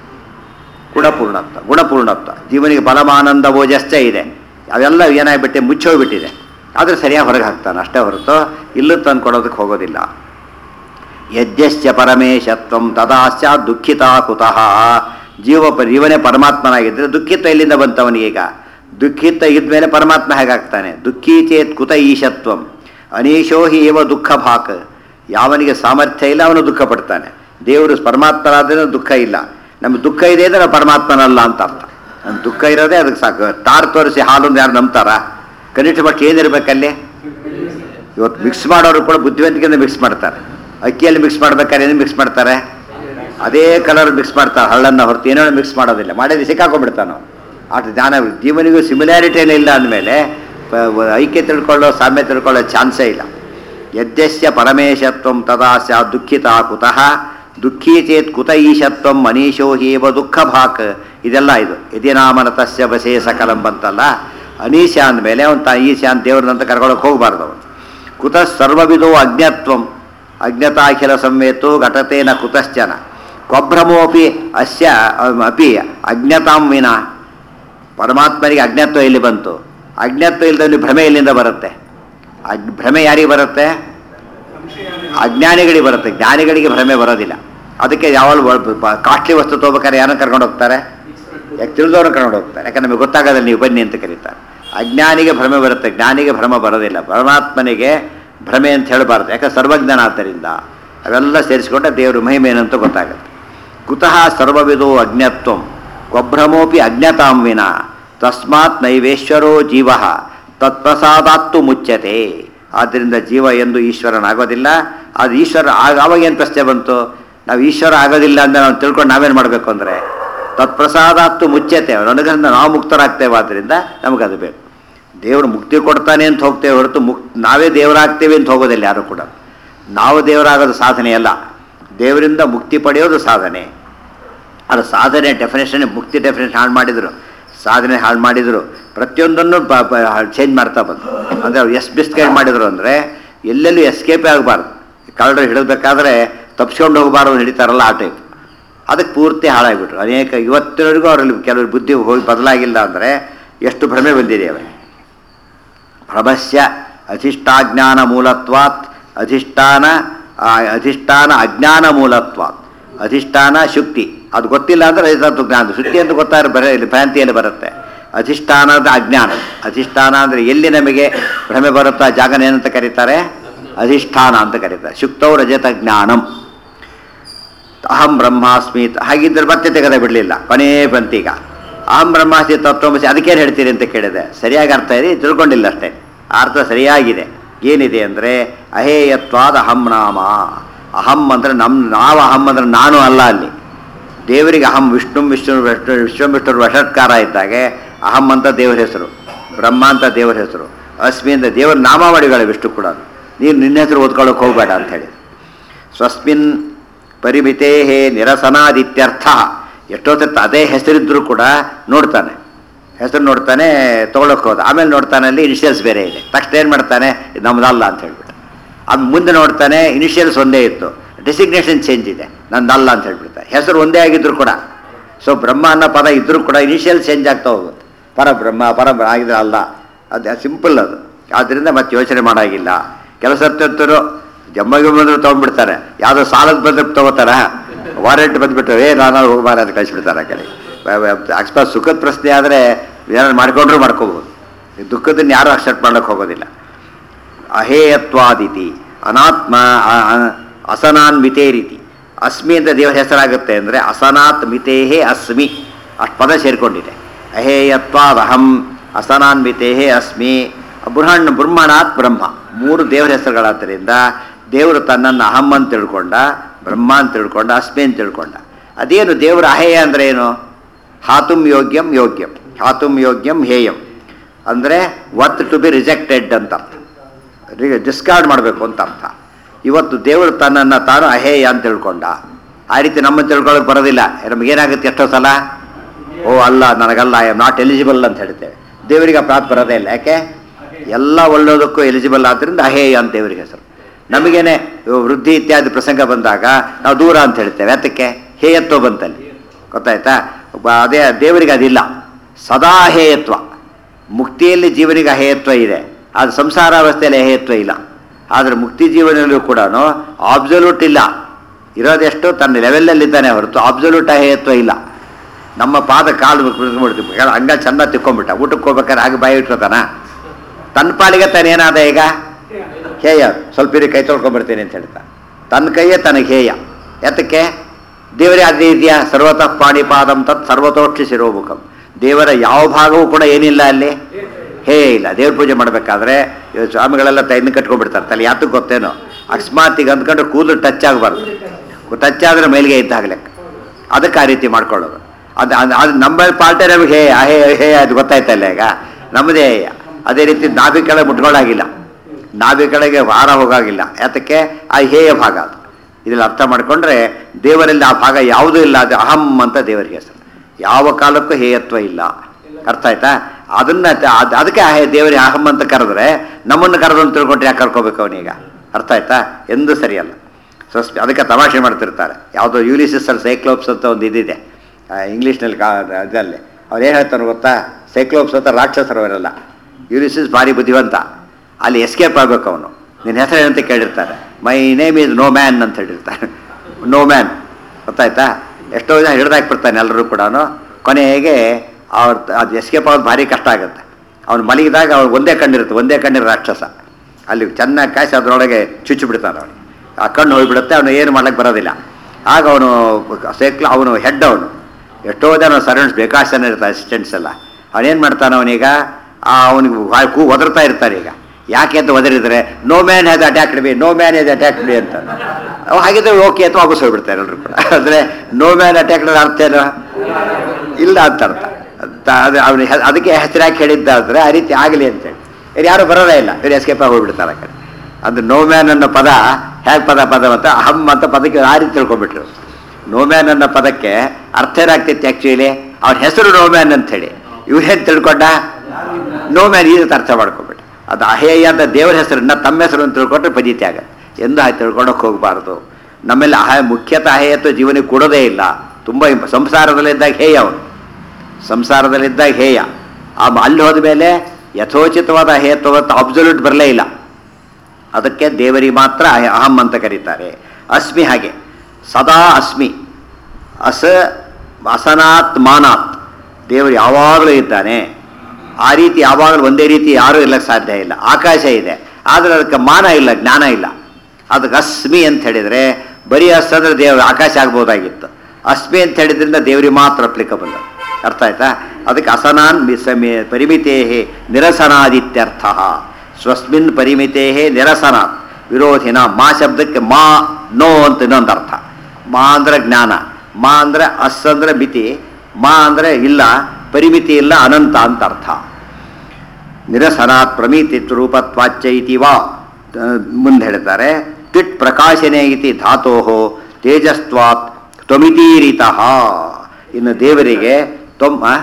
ಗುಣಪೂರ್ಣತ್ವ ಗುಣಪೂರ್ಣತ್ವ ಜೀವನಿಗೆ ಬಲಮಾನಂದ ಓಜಶ್ಚ ಇದೆ ಅವೆಲ್ಲ ಏನಾಗ್ಬಿಟ್ಟೆ ಮುಚ್ಚೋಗ್ಬಿಟ್ಟಿದೆ ಆದರೆ ಸರಿಯಾಗಿ ಹೊರಗೆ ಹಾಕ್ತಾನೆ ಅಷ್ಟೇ ಹೊರತು ಇಲ್ಲೂ ತಂದು ಕೊಡೋದಕ್ಕೆ ಹೋಗೋದಿಲ್ಲ ಯದ್ಯಶ್ಚ ಪರಮೇಶತ್ವಂ ತದಾಶ್ಚ ದುಃಖಿತ ಕುತಃ ಜೀವ ಪ- ಜೀವನೇ ಪರಮಾತ್ಮನಾಗಿದ್ದರೆ ದುಃಖಿತ ಎಲ್ಲಿಂದ ಬಂತವನಿಗೀಗ ದುಃಖಿತ ಇದ್ಮೇಲೆ ಪರಮಾತ್ಮ ಹೇಗಾಗ್ತಾನೆ ದುಃಖಿ ಚೇತ್ ಕುತ ಈಶತ್ವಂ ಅನೀಶೋ ಹಿ ಏವ ದುಃಖ ಭಾಕ್ ಯಾವನಿಗೆ ಸಾಮರ್ಥ್ಯ ಇಲ್ಲ ಅವನು ದುಃಖ ಪಡ್ತಾನೆ ದೇವರು ಪರಮಾತ್ಮರಾದ್ರೆ ದುಃಖ ಇಲ್ಲ ನಮ್ಗೆ ದುಃಖ ಇದೆ ಅಂದರೆ ನಾವು ಪರಮಾತ್ಮನಲ್ಲ ಅಂತ ಅರ್ಥ ನಮ್ಮ ದುಃಖ ಇರೋದೇ ಅದಕ್ಕೆ ಸಾಕು ತಾರ್ ತೋರಿಸಿ ಹಾಲು ಅಂತ ಯಾರು ನಂಬ್ತಾರ ಕನಿಷ್ಠ ಪಕ್ಷ ಏನಿರ್ಬೇಕಲ್ಲಿ ಇವತ್ತು ಮಿಕ್ಸ್ ಮಾಡೋರು ಕೂಡ ಬುದ್ಧಿವಂತಿಕೆಯಿಂದ ಮಿಕ್ಸ್ ಮಾಡ್ತಾರೆ ಅಕ್ಕಿಯಲ್ಲಿ ಮಿಕ್ಸ್ ಮಾಡ್ಬೇಕಾದ್ರೆ ಏನು ಮಿಕ್ಸ್ ಮಾಡ್ತಾರೆ ಅದೇ ಕಲರ್ ಮಿಕ್ಸ್ ಮಾಡ್ತಾರೆ ಹಳ್ಳನ್ನು ಹೊರತು ಏನೋ ಮಿಕ್ಸ್ ಮಾಡೋದಿಲ್ಲ ಮಾಡಿದ್ರೆ ಸಿಕ್ಕಾಕೊಂಡ್ಬಿಡ್ತಾನೆ ಅವನು ಆಟ ಜ್ಞಾನ ಜೀವನಿಗೂ ಸಿಮಿಲಾರಿಟಿ ಇಲ್ಲ ಅಂದಮೇಲೆ ಐಕ್ಯ ತಿಳ್ಕೊಳ್ಳೋ ಸಾಮ್ಯ ತಿಳ್ಕೊಳ್ಳೋ ಚಾನ್ಸೇ ಇಲ್ಲ ಯದ್ಯಸ್ಯ ಪರಮೇಶತ್ವಂ ತದಾ ಸ್ಯಾ ದುಃಖಿತ ಕುತಃ ದುಃಖೀ ಚೇತ್ ಕುತ ಈಶತ್ವಂ ಮನೀಶೋ ಹೇವ ದುಃಖ ಭಾಕ್ ಇದೆಲ್ಲ ಇದು ಯದಿನಾಮನತಸ್ಯ ಬಸೇ ಸಕಲಂ ಬಂತಲ್ಲ ಅನೀಶ ಅಂದಮೇಲೆ ಅವನು ತಾ ಈಶ ಅಂತ ದೇವ್ರನ್ನಂತ ಕರ್ಕೊಳಕ್ಕೆ ಹೋಗಬಾರ್ದು ಅವನು ಕುತಃ ಸರ್ವವಿಧೋ ಅಜ್ಞತ್ವಂ ಅಜ್ಞತಾಖಿಲ ಸಂವೇತೋ ಘಟತೇನ ಕುತಶ್ಚನ ಕ್ವಭ್ರಮೋಪಿ ಅಸ್ಯ ಅಪಿ ಅಜ್ಞತಾಂ ವಿನ ಪರಮಾತ್ಮನಿಗೆ ಅಜ್ಞತ್ವ ಎಲ್ಲಿ ಬಂತು ಅಜ್ಞತ್ವ ಇಲ್ಲದಲ್ಲಿ ಭ್ರಮೆ ಎಲ್ಲಿಂದ ಬರುತ್ತೆ ಅಜ್ ಭ್ರಮೆ ಯಾರಿಗೆ ಬರುತ್ತೆ ಅಜ್ಞಾನಿಗಳಿಗೆ ಬರುತ್ತೆ ಜ್ಞಾನಿಗಳಿಗೆ ಭ್ರಮೆ ಬರೋದಿಲ್ಲ ಅದಕ್ಕೆ ಯಾವಾಗಲೂ ಕಾಸ್ಟ್ಲಿ ವಸ್ತು ತೊಗೋಬೇಕಾದ್ರೆ ಯಾರನ್ನ ಕರ್ಕೊಂಡು ಹೋಗ್ತಾರೆ ಯಾಕೆ ತಿಳಿದವ್ರನ್ನ ಕರ್ಕೊಂಡು ಹೋಗ್ತಾರೆ ಯಾಕಂದ್ರೆ ನಮಗೆ ಗೊತ್ತಾಗೋದಿಲ್ಲ ನೀವು ಬನ್ನಿ ಅಂತ ಕರೀತಾರೆ ಅಜ್ಞಾನಿಗೆ ಭ್ರಮೆ ಬರುತ್ತೆ ಜ್ಞಾನಿಗೆ ಭ್ರಮ ಬರೋದಿಲ್ಲ ಪರಮಾತ್ಮನಿಗೆ ಭ್ರಮೆ ಅಂತ ಹೇಳಬಾರ್ದು ಯಾಕಂದ್ರೆ ಸರ್ವಜ್ಞಾನ ಆದ್ದರಿಂದ ಅವೆಲ್ಲ ಸೇರಿಸಿಕೊಂಡ್ರೆ ದೇವರು ಮಹಿಮೆ ಏನಂತ ಗೊತ್ತಾಗುತ್ತೆ ಕುತಃ ಸರ್ವವಿಧೋ ಅಜ್ಞತ್ವಂ ಕ್ವಭ್ರಮೋಪಿ ಅಜ್ಞತಾಂ ವಿನ ತಸ್ಮಾತ್ ನೈವೇಶ್ವರೋ ಜೀವ ತತ್ಪ್ರಸಾದಾತ್ತು ಮುಚ್ಚತೆ ಆದ್ದರಿಂದ ಜೀವ ಎಂದು ಈಶ್ವರನಾಗೋದಿಲ್ಲ ಅದು ಈಶ್ವರ ಆಗ ಅವಾಗ ಏನು ಪ್ರಶ್ನೆ ಬಂತು ನಾವು ಈಶ್ವರ ಆಗೋದಿಲ್ಲ ಅಂತ ನಾವು ತಿಳ್ಕೊಂಡು ನಾವೇನು ಮಾಡಬೇಕು ಅಂದರೆ ತತ್ಪ್ರಸಾದಾತ್ತು ಮುಚ್ಚತೆ ಅವನ ಅನುಗ್ರಹದಿಂದ ನಾವು ಮುಕ್ತರಾಗ್ತೇವೆ ಆದ್ದರಿಂದ ನಮಗದು ಬೇಕು ದೇವರು ಮುಕ್ತಿ ಕೊಡ್ತಾನೆ ಅಂತ ಹೋಗ್ತೇವೆ ಹೊರತು ಮುಕ್ ನಾವೇ ದೇವರಾಗ್ತೇವೆ ಅಂತ ಹೋಗೋದಿಲ್ಲ ಯಾರು ಕೂಡ ನಾವು ದೇವರಾಗೋದು ಸಾಧನೆ ಅಲ್ಲ ದೇವರಿಂದ ಮುಕ್ತಿ ಪಡೆಯೋದು ಸಾಧನೆ ಅದು ಸಾಧನೆ ಡೆಫಿನೇಷನ್ ಮುಕ್ತಿ ಡೆಫಿನೇಷನ್ ಹಾಳು ಮಾಡಿದರು ಸಾಧನೆ ಹಾಳು ಮಾಡಿದರು ಪ್ರತಿಯೊಂದನ್ನು ಚೇಂಜ್ ಮಾಡ್ತಾ ಬಂದರು ಅಂದರೆ ಅವ್ರು ಎಷ್ಟು ಮಿಸ್ಗೈಡ್ ಮಾಡಿದರು ಅಂದರೆ ಎಲ್ಲೆಲ್ಲೂ ಎಸ್ಕೇಪೇ ಆಗಬಾರ್ದು ಕಳ್ಳರು ಹಿಡಿಬೇಕಾದ್ರೆ ತಪ್ಸ್ಕೊಂಡು ಹೋಗಬಾರ್ದು ಅಂತ ಹಿಡಿತಾರಲ್ಲ ಆ ಟೈಪ್ ಅದಕ್ಕೆ ಪೂರ್ತಿ ಹಾಳಾಗಿಬಿಟ್ರು ಅನೇಕ ಇವತ್ತಿನವರೆಗೂ ಅವರಲ್ಲಿ ಕೆಲವರು ಬುದ್ಧಿ ಹೋಗಿ ಬದಲಾಗಿಲ್ಲ ಅಂದರೆ ಎಷ್ಟು ಭ್ರಮೆ ಬಂದಿದೆ ಅವರಿಗೆ ಪ್ರಭಸ್ಯ ಅಧಿಷ್ಠಾಜ್ಞಾನ ಮೂಲತ್ವಾತ್ ಅಧಿಷ್ಠಾನ ಆ, ಅಧಿಷ್ಠಾನ ಅಜ್ಞಾನ ಮೂಲತ್ವಾತ್ ಅಧಿಷ್ಠಾನ ಶುಕ್ತಿ ಅದು ಗೊತ್ತಿಲ್ಲ ಅಂದರೆ ಅದು ಜ್ಞಾನ ಶುಕ್ತಿ ಅಂತ ಗೊತ್ತಾದ್ರೆ ಬರ ಇಲ್ಲಿ ಭ್ರಾಂತಿಯಲ್ಲಿ ಬರುತ್ತೆ ಅಧಿಷ್ಠಾನದ ಅಜ್ಞಾನ ಅಧಿಷ್ಠಾನ ಅಂದರೆ ಎಲ್ಲಿ ನಮಗೆ ಭ್ರಮೆ ಬರುತ್ತೋ ಆ ಜಾಗನ ಏನಂತ ಕರೀತಾರೆ ಅಧಿಷ್ಠಾನ ಅಂತ ಕರೀತಾರೆ ಶುಕ್ತೌ ರಜತ ಜ್ಞಾನಂ ಅಹಂ ಬ್ರಹ್ಮಾಸ್ಮಿ ಅಂತ. ಹಾಗಿದ್ರೆ ಮತ್ತೆ ತೆಗೆದ ಬಿಡಲಿಲ್ಲ ಕೊನೇ ಬಂತೀಗ ಅಹಂ ಬ್ರಹ್ಮಾಸ್ತಿ ತತ್ವಮಸಿ ಅದಕ್ಕೇನು ಹೇಳ್ತೀರಿ ಅಂತ ಕೇಳಿದೆ ಸರಿಯಾಗಿ ಅರ್ಥ ಇದೆ ತಿಳ್ಕೊಂಡಿಲ್ಲ ಅಷ್ಟೇ ಆ ಅರ್ಥ ಸರಿಯಾಗಿದೆ ಏನಿದೆ ಅಂದರೆ ಅಹೇಯತ್ವಾದ ಅಹಂ ನಾಮ ಅಹಂ ಅಂದರೆ ನಮ್ಮ ನಾವು ಅಹಂ ಅಂದರೆ ನಾನು ಅಲ್ಲ ಅಲ್ಲಿ ದೇವರಿಗೆ ಅಹಂ ವಿಷ್ಣು ವಿಷ್ಣು ವಿಷ್ಣು ವಿಶ್ವವಿಷ್ಣುರು ವಷತ್ಕಾರ ಇದ್ದಾಗೆ ಅಹಂ ಅಂತ ದೇವರ ಹೆಸರು ಬ್ರಹ್ಮ ಅಂತ ದೇವರ ಹೆಸರು ಅಸ್ಮಿ ಅಂತ ದೇವರ ನಾಮಾವಳಿಗಳು ವಿಷ್ಣು ಕೂಡ ನೀನು ನಿನ್ನ ಹೆಸರು ಓದ್ಕೊಳ್ಳೋಕೆ ಹೋಗಬೇಡ ಅಂತ ಹೇಳಿ ಸ್ವಸ್ಮಿನ್ ಪರಿಮಿತೇ ನಿರಸನಾದಿತ್ಯರ್ಥ ಎಷ್ಟೊತ್ತ ಅದೇ ಹೆಸರಿದ್ರೂ ಕೂಡ ನೋಡ್ತಾನೆ ಹೆಸರು ನೋಡ್ತಾನೆ ತೊಗೊಳಕ್ಕೆ ಹೋದ ಆಮೇಲೆ ನೋಡ್ತಾನೆ ಅಲ್ಲಿ ಇನಿಷಿಯಲ್ಸ್ ಬೇರೆ ಇದೆ ತಕ್ಷಣ ಏನು ಮಾಡ್ತಾನೆ ಇದು ನಮ್ದಲ್ಲ ಅಂತ ಹೇಳ್ಬಿಟ್ಟು ಅದು ಮುಂದೆ ನೋಡ್ತಾನೆ ಇನಿಷಿಯಲ್ಸ್ ಒಂದೇ ಇತ್ತು ಡೆಸಿಗ್ನೇಷನ್ ಚೇಂಜ್ ಇದೆ ನಂದಲ್ಲ ಅಂತ ಹೇಳ್ಬಿಡ್ತಾರೆ ಹೆಸರು ಒಂದೇ ಆಗಿದ್ರು ಕೂಡ ಸೊ ಬ್ರಹ್ಮ ಅನ್ನೋ ಪದ ಇದ್ರೂ ಕೂಡ ಇನಿಷಿಯಲ್ ಚೇಂಜ್ ಆಗ್ತಾ ಹೋಗುತ್ತೆ ಪರಬ್ರಹ್ಮ ಪರಬ್ರ ಆಗಿದ್ರೆ ಅಲ್ಲ ಅದು ಸಿಂಪಲ್ ಅದು ಆದ್ದರಿಂದ ಮತ್ತೆ ಯೋಚನೆ ಮಾಡಾಗಿಲ್ಲ ಕೆಲಸ ಹೊತ್ತರು ಜಮ್ಮಗೆ ಬಂದ್ರು ತೊಗೊಂಡ್ಬಿಡ್ತಾರೆ ಯಾವುದೋ ಸಾಲದ ಬಂದ್ರೆ ತೊಗೋತಾರ ವಾರೆಂಟ್ ಬಂದ್ಬಿಟ್ಟು ಏ ನಾನು ಹೋಗ್ಬಾರ ಅಂತ ಕಳಿಸ್ಬಿಡ್ತಾರೆ ಆ ಕಡೆ ಅಕಸ್ಮಾತ್ ಸುಖದ ಪ್ರಶ್ನೆ ಆದರೆ ಏನಾದ್ರು ಮಾಡ್ಕೊಂಡ್ರು ಮಾಡ್ಕೋಬೋದು ದುಃಖದನ್ನ ಯಾರು ಅಕ್ಸೆಪ್ಟ್ ಮಾಡೋಕ್ಕೆ ಹೋಗೋದಿಲ್ಲ ಅಹೇಯತ್ವಾದಿತಿ ಅನಾತ್ಮ ಅ- ಅ- ಅಸನಾನ್ವಿತೇ ರೀತಿ ಅಸ್ಮಿ ಅಂತ ದೇವರ ಹೆಸರಾಗುತ್ತೆ ಅಂದರೆ ಅಸನಾತ್ ಮಿತೇಹೇ ಅಸ್ಮಿ ಅಷ್ಟು ಪದ ಸೇರಿಕೊಂಡಿದೆ ಅಹೇಯತ್ವಾದಹಂ ಅಸನಾನ್ವಿತೇಹೇ ಅಸ್ಮಿ ಬೃಹಣ್ ಬ್ರಹ್ಮಣಾತ್ ಬ್ರಹ್ಮ ಮೂರು ದೇವರ ಹೆಸರುಗಳಾದ್ದರಿಂದ ದೇವರು ತನ್ನನ್ನು ಅಹಂ ಅಂತ ತಿಳ್ಕೊಂಡ ಬ್ರಹ್ಮ ಅಂತ ತಿಳ್ಕೊಂಡ ಅಸ್ಮಿ ಅಂತ ತಿಳ್ಕೊಂಡ ಅದೇನು ದೇವರ ಅಹೇಯ ಅಂದರೆ ಏನು ಹಾತುಂ ಯೋಗ್ಯಂ ಯೋಗ್ಯಂ ಹಾತುಂ ಯೋಗ್ಯಂ ಹೇಯಂ ಅಂದರೆ ವರ್ತ್ ಟು ಬಿ ರಿಜೆಕ್ಟೆಡ್ ಅಂತ ಅರ್ಥ ಡಿಸ್ಕಾರ್ಡ್ ಮಾಡಬೇಕು ಅಂತ ಅರ್ಥ ಇವತ್ತು ದೇವರು ತನ್ನನ್ನು ತಾನು ಅಹೇಯ ಅಂತ ತಿಳ್ಕೊಂಡ ಆ ರೀತಿ ನಮ್ಮ ತಿಳ್ಕೊಳ್ಳೋಕೆ ಬರೋದಿಲ್ಲ ನಮಗೇನಾಗುತ್ತೆ ಎಷ್ಟೋ ಸಲ ಓ ಅಲ್ಲ ನನಗಲ್ಲ ಐ ಆಮ್ ನಾಟ್ ಎಲಿಜಿಬಲ್ ಅಂತ ಹೇಳ್ತೇವೆ ದೇವರಿಗೆ ಆ ಪ್ರಾಪ್ ಬರೋದೇ ಇಲ್ಲ ಯಾಕೆ ಎಲ್ಲ ಒಳ್ಳೆಯದಕ್ಕೂ ಎಲಿಜಿಬಲ್ ಆದ್ದರಿಂದ ಅಹೇಯ ಅಂತ ದೇವರಿಗೆ ಹೆಸರು ನಮಗೇನೆ ವೃದ್ಧಿ ಇತ್ಯಾದಿ ಪ್ರಸಂಗ ಬಂದಾಗ ನಾವು ದೂರ ಅಂತ ಹೇಳ್ತೇವೆ ಅದಕ್ಕೆ ಹೇಯತ್ವ ಬಂತಲ್ಲಿ ಗೊತ್ತಾಯ್ತಾ ಬ- ಅದೇ ದೇವರಿಗೆ ಅದಿಲ್ಲ ಸದಾ ಹೇಯತ್ವ ಮುಕ್ತಿಯಲ್ಲಿ ಜೀವನಿಗೆ ಅಹೇಯತ್ವ ಇದೆ ಅದು ಸಂಸಾರಾವಸ್ಥೆಯಲ್ಲಿ ಅಹೇಯತ್ವ ಇಲ್ಲ ಆದರೆ ಮುಕ್ತಿ ಜೀವನದಲ್ಲೂ ಕೂಡ ಆಬ್ಸಲ್ಯೂಟ್ ಇಲ್ಲ ಇರೋದೆಷ್ಟು ತನ್ನ ಲೆವೆಲ್ಲಲ್ಲಿದ್ದಾನೆ ಹೊರತು ಆಬ್ಸಲ್ಯೂಟ್ ಅಹೇಯತ್ವ ಇಲ್ಲ ನಮ್ಮ ಪಾದ ಕಾಲು ಬಿಡ್ತೀವಿ ಹಂಗ ಚಂದ ತಿಕ್ಕೊಂಬಿಟ್ಟ ಊಟಕ್ಕೆ ಹೋಗ್ಬೇಕಾದ್ರೆ ಹಾಗೆ ಬಾಯಿ ಇಟ್ಕೋತಾನ ತನ್ನ ಪಾಲಿಗೆ ತಾನೇನಾದ ಈಗ ಹೇಯ ಸ್ವಲ್ಪ ಇರಿ ಕೈ ತೊಳ್ಕೊಂಡ್ಬರ್ತೀನಿ ಅಂತ ಹೇಳ್ತಾ ತನ್ನ ಕೈಯೇ ತನಗೆ ಹೇಯ ಯಾತಕ್ಕೆ ದೇವರೇ ಅದೇ ಇದೆಯಾ ಸರ್ವತಃ ಪಾಣಿಪಾದಂ ತತ್ ಸರ್ವತೋಕ್ಷಿ ಶಿರೋಮುಖಂ ದೇವರ ಯಾವ ಭಾಗವೂ ಕೂಡ ಏನಿಲ್ಲ ಅಲ್ಲಿ ಹೇ ಇಲ್ಲ ದೇವ್ರ ಪೂಜೆ ಮಾಡಬೇಕಾದ್ರೆ ಸ್ವಾಮಿಗಳೆಲ್ಲ ತೈನ ಕಟ್ಕೊಂಡ್ಬಿಡ್ತಾರೆ ತಲೆ ಯಾತಕ್ಕೆ ಗೊತ್ತೇನೋ ಅಕಸ್ಮಾತ್ ಈಗ ಅಂದ್ಕೊಂಡ್ರೆ ಕೂದಲು ಟಚ್ ಆಗಬಾರ್ದು ಟಚ್ ಆದರೆ ಮೇಲ್ಗೆ ಇದ್ದಾಗಲೇ ಅದಕ್ಕೆ ಆ ರೀತಿ ಮಾಡ್ಕೊಳ್ಳೋದು ಅದು ಅದು ಅದು ನಮ್ಮ ಪಾಲ್ಟೆ ನಮಗೆ ಹೇ ಹೇ ಹೇ ಅದು ಗೊತ್ತಾಯ್ತಲ್ಲ ಈಗ ನಮ್ಮದೇ ಹೇಯ ಅದೇ ರೀತಿ ನಾಭಿ ಕೆಳಗೆ ಮುಟ್ಕೊಳ್ಳಾಗಿಲ್ಲ ನಾಭಿ ಕೆಳಗೆ ವಾರ ಹೋಗಾಗಿಲ್ಲ ಯಾತಕ್ಕೆ ಆ ಹೇಯ ಭಾಗ ಅದು ಇದರಲ್ಲಿ ಅರ್ಥ ಮಾಡಿಕೊಂಡ್ರೆ ದೇವರಲ್ಲಿ ಆ ಭಾಗ ಯಾವುದೂ ಇಲ್ಲ ಅದು ಅಹಂ ಅಂತ ದೇವರಿಗೆ ಹೆಸರು ಯಾವ ಕಾಲಕ್ಕೂ ಹೇಯತ್ವ ಇಲ್ಲ ಅರ್ಥ ಆಯ್ತಾ ಅದನ್ನ ತ- ಅದ್- ಅದಕ್ಕೆ ಆ ದೇವರಿಗೆ ಅಹಂ ಅಂತ ಕರೆದ್ರೆ ನಮ್ಮನ್ನು ಕರೆದು ಅಂತ ತಿಳ್ಕೊಂಡ್ರೆ ಯಾಕೆ ಕರ್ಕೋಬೇಕು ಅವನೀಗ ಅರ್ಥ ಆಯ್ತಾ ಎಂದೂ ಸರಿಯಲ್ಲ ಸೊ ಅದಕ್ಕೆ ತಮಾಷೆ ಮಾಡ್ತಿರ್ತಾರೆ ಯಾವುದೋ ಯೂಲಿಸಿಸ್ ಅಲ್ಲಿ ಸೈಕ್ಲೋಪ್ಸ್ ಅಂತ ಒಂದು ಇದಿದೆ ಆ, ಇಂಗ್ಲೀಷ್ನಲ್ಲಿ ಕಾ ಇದರಲ್ಲಿ ಅವ್ರು ಏನು ಹೇಳ್ತಾನೆ ಗೊತ್ತಾ ಸೈಕ್ಲೋಪ್ಸ್ ಅಂತ ರಾಕ್ಷಸರು ಅವರೆಲ್ಲ ಯೂಲಿಸಿಸ್ ಭಾರಿ ಬುದ್ಧಿವಂತ ಅಲ್ಲಿ ಎಸ್ಕೇಪ್ ಆಗಬೇಕು ಅವನು ನಿನ್ನ ಹೆಸರು ಏನಂತ ಕೇಳಿರ್ತಾರೆ my name is no man ಅಂತ ಹೇಳಿರ್ತಾರೆ ನೋ ಮ್ಯಾನ್ ಗೊತ್ತಾಯ್ತಾ ಎಷ್ಟೋ ಜನ ಹಿಡ್ದಾಕ್ಬಿಡ್ತಾನೆ ಎಲ್ಲರೂ ಕೂಡ ಕೊನೆಗೆ ಅವ್ರ ಅದು ಎಸ್ಕೇಪ್ ಆಗೋದು ಭಾರಿ ಕಷ್ಟ ಆಗುತ್ತೆ ಅವ್ನು ಮಲಗಿದಾಗ ಅವ್ನು ಒಂದೇ ಕಣ್ಣಿರುತ್ತೆ ಒಂದೇ ಕಣ್ಣಿರೋ ರಾಕ್ಷಸ ಅಲ್ಲಿ ಚೆನ್ನಾಗಿ ಕಾಯಿಸಿ ಅದರೊಳಗೆ ಚುಚ್ಚಿ ಬಿಡ್ತಾನೆ ಅವನಿಗೆ ಆ ಕಣ್ಣು ಹೋಗ್ಬಿಡುತ್ತೆ ಅವನು ಏನು ಮಾಡ್ಲಿಕ್ಕೆ ಬರೋದಿಲ್ಲ ಆಗ ಅವನು ಸೇಕ್ಲ ಅವನು ಹೆಡ್ ಅವನು ಎಷ್ಟೋ ಜನ ಸರ್ವೆಂಟ್ಸ್ ಬೇಕಾಷ್ಟು ಜನ ಇರ್ತಾರೆ ಅಸಿಸ್ಟೆಂಟ್ಸ್ ಎಲ್ಲ ಅವನೇನು ಮಾಡ್ತಾನೆ ಅವನೀಗ ಅವನಿಗೆ ಕೂ ಒದರ್ತಾ ಇರ್ತಾರೆ ಈಗ ಯಾಕೆ ಅಂತ ಒದರಿದ್ರೆ no man has attacked be no man has attacked be ಅಂತ ಅವ್ ಹಾಗಿದ್ರೆ ಓಕೆ ಅಂತ ವಾಪಸ್ ಹೋಗ್ಬಿಡ್ತಾರೆ ಎಲ್ಲರೂ ಕೂಡ ಅಂದರೆ ನೋ ಮ್ಯಾನ್ ಅಟ್ಯಾಕ್ಡ್ ಅರ್ಥ ಏನು ಇಲ್ಲ ಅಂತ ಅರ್ಥ ಅಂತ ಅದು ಅವನು ಅದಕ್ಕೆ ಹೆಸರಾಗಿ ಹೇಳಿದ್ದಾದ್ರೆ ಆ ರೀತಿ ಆಗಲಿ ಅಂತೇಳಿ ಇವ್ರು ಯಾರು ಬರೋದೇ ಇಲ್ಲ ಇವ್ರು ಎಸ್ಕೇಪ್ ಆಗಿ ಹೋಗ್ಬಿಡ್ತಾರೆ ಆ ಕಡೆ ಅದು ನೋ ಮ್ಯಾನ್ ಅನ್ನೋ ಪದ ಹೇಗೆ ಪದ ಪದ ಅಂತ ಹಮ್ ಅಂತ ಪದಕ್ಕೆ ಆ ರೀತಿ ತಿಳ್ಕೊಂಡ್ಬಿಟ್ರು ನೋ ಮ್ಯಾನ್ ಅನ್ನೋ ಪದಕ್ಕೆ ಅರ್ಥ ಏನಾಗ್ತಿತ್ತು ಆ್ಯಕ್ಚುಲಿ ಅವ್ರ ಹೆಸರು ನೋ ಮ್ಯಾನ್ ಅಂತ ಹೇಳಿ ಇವ್ರೇನು ತಿಳ್ಕೊಂಡ ನೋ ಮ್ಯಾನ್ ಈ ರೀತಿ ಅರ್ಥ ಮಾಡ್ಕೊಂಡ್ಬಿಟ್ಟು ಅದು ಅಹೇಯ ಅಂತ ದೇವರ ಹೆಸರನ್ನ ತಮ್ಮ ಹೆಸರು ಅಂತ ತಿಳ್ಕೊಂಡ್ರೆ ಪದೀತಿ ಆಗತ್ತೆ ಎಂದು ಹಾಗೆ ತಿಳ್ಕೊಳಕ್ಕೆ ಹೋಗಬಾರ್ದು ನಮ್ಮೆಲ್ಲ ಅಹ ಮುಖ್ಯತಃ ಅಹೇಯತ್ವ ಜೀವನಕ್ಕೆ ಕೊಡೋದೇ ಇಲ್ಲ ತುಂಬ ಇಂಪ- ಸಂಸಾರದಲ್ಲಿದ್ದಾಗ ಹೇಯ ಅವನು ಸಂಸಾರದಲ್ಲಿದ್ದಾಗ ಹೇಯ ಆ ಅಲ್ಲಿ ಹೋದ ಮೇಲೆ ಯಥೋಚಿತವಾದ ಹೇಯತ್ವ ಅಬ್ಸಲ್ಯೂಟ್ ಬರಲೇ ಇಲ್ಲ ಅದಕ್ಕೆ ದೇವರಿಗೆ ಮಾತ್ರ ಅಹ- ಅಹಂ ಅಂತ ಕರೀತಾರೆ ಅಸ್ಮಿ ಹಾಗೆ ಸದಾ ಅಸ್ಮಿ ಅಸ ಅಸನಾತ್ ಮಾನಾತ್ ದೇವರು ಯಾವಾಗಲೂ ಇದ್ದಾನೆ ಆ ರೀತಿ ಯಾವಾಗಲೂ ಒಂದೇ ರೀತಿ ಯಾರೂ ಇರ್ಲಿಕ್ಕೆ ಸಾಧ್ಯ ಇಲ್ಲ ಆಕಾಶ ಇದೆ ಆದರೆ ಅದಕ್ಕೆ ಮಾನ ಇಲ್ಲ ಜ್ಞಾನ ಇಲ್ಲ ಅದಕ್ಕೆ ಅಸ್ಮಿ ಅಂತ ಹೇಳಿದರೆ ಬರೀ ಅಸ್ ಅಂದ್ರೆ ದೇವರು ಆಕಾಶ ಆಗ್ಬೋದಾಗಿತ್ತು ಅಸ್ಮಿ ಅಂತ ಹೇಳಿದ್ರಿಂದ ದೇವರಿಗೆ ಮಾತ್ರ ಅಪ್ಲಿಕಬಲ್ ಅರ್ಥ ಆಯ್ತಾ ಅದಕ್ಕೆ ಅಸನಾನ್ ಮಿಸಮಿ ಪರಿಮಿತೇ ನಿರಸನಾದಿತ್ಯರ್ಥ ಸ್ವಸ್ಮಿನ್ ಪರಿಮಿತೇ ನಿರಸನಾತ್ ವಿರೋಧಿನ ಮಾ ಶಬ್ದಕ್ಕೆ ಮಾ ನೋ ಅಂತ ಇನ್ನೊಂದು ಅರ್ಥ ಮಾ ಅಂದ್ರೆ ಜ್ಞಾನ ಮಾ ಅಂದ್ರೆ ಅಸ್ ಅಂದ್ರೆ ಮಿತಿ ಮಾ ಅಂದ್ರೆ ಇಲ್ಲ ಪರಿಮಿತಿ ಇಲ್ಲ ಅನಂತ ಅಂತ ಅರ್ಥ ನಿರಸನಾತ್ ಪ್ರಮಿತಿ ರೂಪತ್ವಾಚ್ಯ ಇತಿ ವಾ ಮುಂದೆ ಹೇಳ್ತಾರೆ ತಿಟ್ ಪ್ರಕಾಶನೆ ಇತಿ ಧಾತೋ ತೇಜಸ್ವಾತ್ ತ್ವಮಿತೀರಿತಃ ಇನ್ನು ದೇವರಿಗೆ ತ್ವಮ್ ಆ?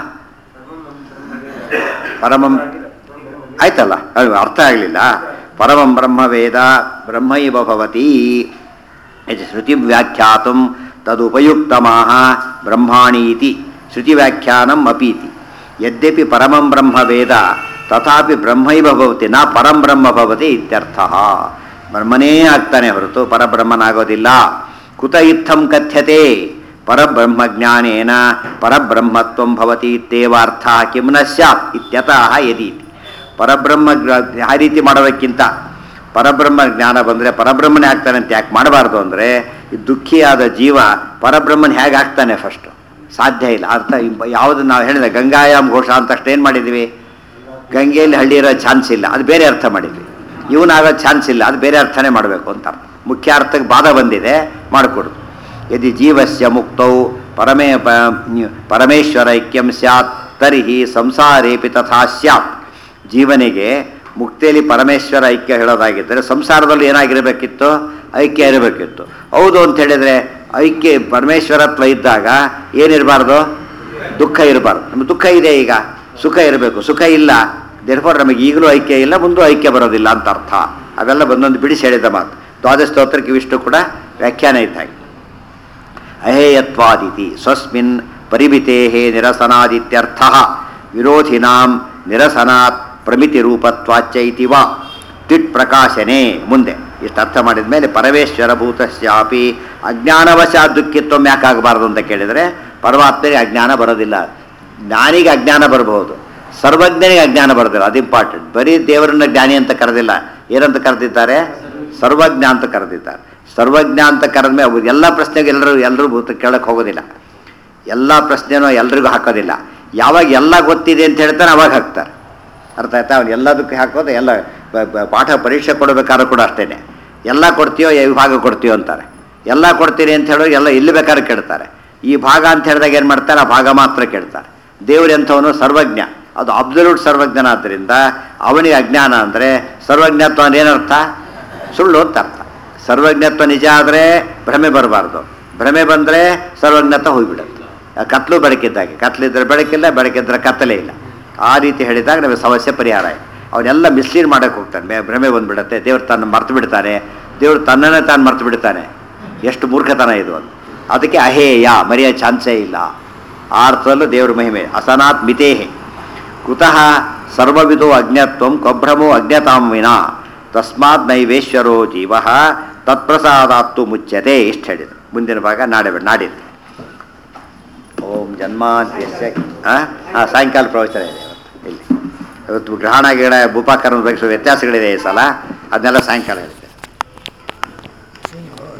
ಪರಮಂ ಆಯ್ತಲ್ಲ ಅದು ಅರ್ಥ ಆಗಲಿಲ್ಲ ಪರಮಂ ಬ್ರಹ್ಮ ವೇದ ಬ್ರಹ್ಮೈವ ಭವತಿ ಇದು ಶ್ರುತಿ ವ್ಯಾಖ್ಯಾತು ತದುಪಯುಕ್ತಮಾಹ ಬ್ರಹ್ಮಾಣಿ ಇತಿ ಶ್ರುತಿ ವ್ಯಾಖ್ಯಾನಂ ಅಪೀತಿ ಯದ್ಯಪಿ ಪರಮಂ ಬ್ರಹ್ಮ ವೇದ ತಥಾಪಿ ಬ್ರಹ್ಮೈವ ಭವತಿ ನ ಪರಂ ಬ್ರಹ್ಮ ಭವತಿ ಇತ್ಯರ್ಥ ಬ್ರಹ್ಮನೇ ಆಗ್ತಾನೆ ಹೊರತು ಪರಬ್ರಹ್ಮನಾಗೋದಿಲ್ಲ ಕುತ ಇತ್ತಂ ಕಥ್ಯತೆ ಪರಬ್ರಹ್ಮಜ್ಞಾನೇನ ಪರಬ್ರಹ್ಮತ್ವಂ ಭವತಿ ಇತ್ಯೇವಾರ್ಥ ಕಿಂ ನ ಸ್ಯಾತ್ ಇತ್ಯತಃ ಯದೀತಿ ಪರಬ್ರಹ್ಮ ಗ್ರ- ಆ ರೀತಿ ಮಾಡೋದಕ್ಕಿಂತ ಪರಬ್ರಹ್ಮ ಜ್ಞಾನ ಬಂದರೆ ಪರಬ್ರಹ್ಮನೇ ಆಗ್ತಾನೆ ಅಂತ ಯಾಕೆ ಮಾಡಬಾರ್ದು ಅಂದರೆ ಈ ದುಃಖಿಯಾದ ಜೀವ ಪರಬ್ರಹ್ಮನ ಹೇಗೆ ಆಗ್ತಾನೆ ಫಸ್ಟು ಸಾಧ್ಯ ಇಲ್ಲ ಅರ್ಥ ಇವ್- ಯಾವುದು ನಾವು ಹೇಳಿದ ಗಂಗಾಯಾಮ್ ಘೋಷ ಅಂತ ಅಷ್ಟು ಏನು ಮಾಡಿದ್ವಿ ಗಂಗೆಯಲ್ಲಿ ಹಳ್ಳಿ ಇರೋ ಚಾನ್ಸ್ ಇಲ್ಲ ಅದು ಬೇರೆ ಅರ್ಥ ಮಾಡಿದ್ವಿ ಇವನಾಗೋ ಚಾನ್ಸ್ ಇಲ್ಲ ಅದು ಬೇರೆ ಅರ್ಥನೇ ಮಾಡಬೇಕು ಅಂತ ಅರ್ಥ. ಮುಖ್ಯ ಅರ್ಥಕ್ಕೆ ಬಾಧ ಬಂದಿದೆ ಮಾಡಿಕೊಡುದು ಯದಿ ಜೀವಸ್ಯ ಮುಕ್ತೌ ಪರಮೇ ಪ- ಪರಮೇಶ್ವರ ಐಕ್ಯಂ ಸ್ಯಾತ್ ತರ್ಹಿ ಸಂಸಾರೇಪಿ ತಥಾ ಸ್ಯಾತ್ ಜೀವನಿಗೆ ಮುಕ್ತಿಯಲ್ಲಿ ಪರಮೇಶ್ವರ ಐಕ್ಯ ಹೇಳೋದಾಗಿದ್ದರೆ ಸಂಸಾರದಲ್ಲಿ ಏನಾಗಿರಬೇಕಿತ್ತು ಐಕ್ಯ ಇರಬೇಕಿತ್ತು ಹೌದು ಅಂತ ಹೇಳಿದರೆ ಐಕ್ಯ ಪರಮೇಶ್ವರತ್ವ ಇದ್ದಾಗ ಏನಿರಬಾರ್ದು ದುಃಖ ಇರಬಾರ್ದು ನಮ್ಗೆ ದುಃಖ ಇದೆ ಈಗ ಸುಖ ಇರಬೇಕು ಸುಖ ಇಲ್ಲ ದೇರ್ಫೋರ್ ನಮಗೆ ಈಗಲೂ ಐಕ್ಯ ಇಲ್ಲ ಮುಂದೂ ಐಕ್ಯ ಬರೋದಿಲ್ಲ ಅಂತ ಅರ್ಥ ಅವೆಲ್ಲ ಬಂದೊಂದು ಬಿಡಿಸಿ ಹೇಳಿದ ಮಾತು ದ್ವಾದಶ ಸ್ತೋತ್ರಕ್ಕೆ ಇವಿಷ್ಟು ಕೂಡ ವ್ಯಾಖ್ಯಾನ ಇದ್ದಾಗೆ ಅಹೇಯತ್ವಾದಿತಿ ಸ್ವಸ್ಮಿನ್ ಪರಿಮಿತೇ ನಿರಸನಾದಿತ್ಯರ್ಥ ವಿರೋಧಿನಾಂ ನಿರಸನಾತ್ ಪ್ರಮಿತಿ ರೂಪತ್ವಾಚ್ಯ ಇತಿ ವಾ ತಿಟ್ ಪ್ರಕಾಶನೆ ಮುಂದೆ ಇಷ್ಟು ಅರ್ಥ ಮಾಡಿದ ಮೇಲೆ ಪರಮೇಶ್ವರ ಭೂತಸ್ಯಾಪಿ ಅಜ್ಞಾನವಶ ದುಃಖಿತ್ವ ಯಾಕಾಗಬಾರ್ದು ಅಂತ ಕೇಳಿದರೆ ಪರಮಾತ್ಮನಿಗೆ ಅಜ್ಞಾನ ಬರೋದಿಲ್ಲ ಜ್ಞಾನಿಗೆ ಅಜ್ಞಾನ ಬರಬಹುದು ಸರ್ವಜ್ಞನಿಗೆ ಅಜ್ಞಾನ ಬರೋದಿಲ್ಲ ಅದು ಇಂಪಾರ್ಟೆಂಟ್ ಬರೀ ದೇವರನ್ನ ಜ್ಞಾನಿ ಅಂತ ಕರೆದಿಲ್ಲ ಏನಂತ ಕರೆದಿದ್ದಾರೆ ಸರ್ವಜ್ಞ ಅಂತ ಕರೆದಿದ್ದಾರೆ ಸರ್ವಜ್ಞ ಅಂತ ಕರೆದ ಮೇಲೆ ಎಲ್ಲ ಪ್ರಶ್ನೆಗೆ ಎಲ್ಲರೂ ಎಲ್ಲರೂ ಭೂತ ಕೇಳಕ್ಕೆ ಹೋಗೋದಿಲ್ಲ ಎಲ್ಲ ಪ್ರಶ್ನೆನೂ ಎಲ್ರಿಗೂ ಹಾಕೋದಿಲ್ಲ ಯಾವಾಗ ಎಲ್ಲ ಗೊತ್ತಿದೆ ಅಂತ ಹೇಳ್ತಾನೆ ಅವಾಗ ಹಾಕ್ತಾರೆ ಅರ್ಥ ಆಯ್ತಾ ಅವ್ನು ಎಲ್ಲದಕ್ಕೆ ಹಾಕೋದು ಎಲ್ಲ ಬ- ಬ- ಪಾಠ ಪರೀಕ್ಷೆ ಕೊಡಬೇಕಾದ್ರೂ ಕೂಡ ಅಷ್ಟೇ ಎಲ್ಲ ಕೊಡ್ತೀಯೋ ಈ ಭಾಗ ಕೊಡ್ತೀಯೋ ಅಂತಾರೆ ಎಲ್ಲ ಕೊಡ್ತೀರಿ ಅಂತ ಹೇಳೋರು ಎಲ್ಲ ಎಲ್ಲಿ ಬೇಕಾದ್ರೂ ಕೇಳ್ತಾರೆ ಈ ಭಾಗ ಅಂತ ಹೇಳಿದಾಗ ಏನು ಮಾಡ್ತಾರೆ ಆ ಭಾಗ ಮಾತ್ರ ಕೇಳ್ತಾರೆ ದೇವ್ರು ಎಂಥವನು ಸರ್ವಜ್ಞ ಅದು ಅಬ್ಸಲ್ಯೂಟ್ ಸರ್ವಜ್ಞನಾದ್ದರಿಂದ ಅವನಿಗೆ ಅಜ್ಞಾನ ಅಂದರೆ ಸರ್ವಜ್ಞತ್ವ ಅಂದ್ರೆ ಏನರ್ಥ ಸುಳ್ಳು ಅಂತ ಅರ್ಥ ಸರ್ವಜ್ಞತ್ವ ನಿಜ ಆದರೆ ಭ್ರಮೆ ಬರಬಾರ್ದು ಭ್ರಮೆ ಬಂದರೆ ಸರ್ವಜ್ಞತ್ವ ಹೋಗಿಬಿಡುತ್ತೆ ಕತ್ಲು ಬೆಳಕಿದ್ದಾಗೆ ಕತ್ಲಿದ್ರೆ ಬೆಳಕಿಲ್ಲ ಬೆಳಕಿದ್ರೆ ಕತ್ತಲೇ ಇಲ್ಲ ಆ ರೀತಿ ಹೇಳಿದಾಗ ನಮಗೆ ಸಮಸ್ಯೆ ಪರಿಹಾರ ಆಯ್ತು ಅವನ್ನೆಲ್ಲ ಮಿಸ್ಲೀಡ್ ಮಾಡೋಕೆ ಹೋಗ್ತಾನೆ ಮೇ- ಭ್ರಮೆ ಬಂದ್ಬಿಡುತ್ತೆ ದೇವ್ರು ತನ್ನ ಮರ್ತು ಬಿಡ್ತಾನೆ ದೇವ್ರು ತನ್ನನ್ನೇ ತಾನು ಮರ್ತು ಬಿಡ್ತಾನೆ ಎಷ್ಟು ಮೂರ್ಖತನ ಇದು ಅಂತ ಅದಕ್ಕೆ ಅಹೇಯ ಮರೆಯೋ ಚಾನ್ಸೇ ಇಲ್ಲ ಆ ಅರ್ಥದಲ್ಲೂ ದೇವ್ರ ಮಹಿಮೆ ಅಸನಾತ್ ಮಿತೇಹೆ ಕುತಃ ಸರ್ವವಿಧೋ ಅಜ್ಞತ್ವಂ ಕೊಭ್ರಮೋ ಅಜ್ಞತಾಂ ವಿನ ತಸ್ಮಾತ್ ನೈವೇಶ್ವರೋ ಜೀವ ತತ್ಪ್ರಸಾದಾತ್ತು ಮುಚ್ಚತೆ ಇಷ್ಟು ಹೇಳಿದ್ರು ಮುಂದಿನ ಭಾಗ ನಾಳೆ ನಾಡಿದ್ದು ಓಂ ಜನ್ಮಾದ್ಯಸ್ಯ ಹಾಂ ಹಾಂ ಸಾಯಂಕಾಲ ಪ್ರವಚನ ಇದೆ ಇವತ್ತು ಇಲ್ಲಿ ಇವತ್ತು ಗ್ರಹಣ ಗಿಡ ಭೂಪಾಕರಣ ಬಗ್ಗೆ ಸ್ವಲ್ಪ ವ್ಯತ್ಯಾಸಗಳಿದೆ ಈ ಸಲ ಅದನ್ನೆಲ್ಲ ಸಾಯಂಕಾಲ ಹೇಳ್ತೇನೆ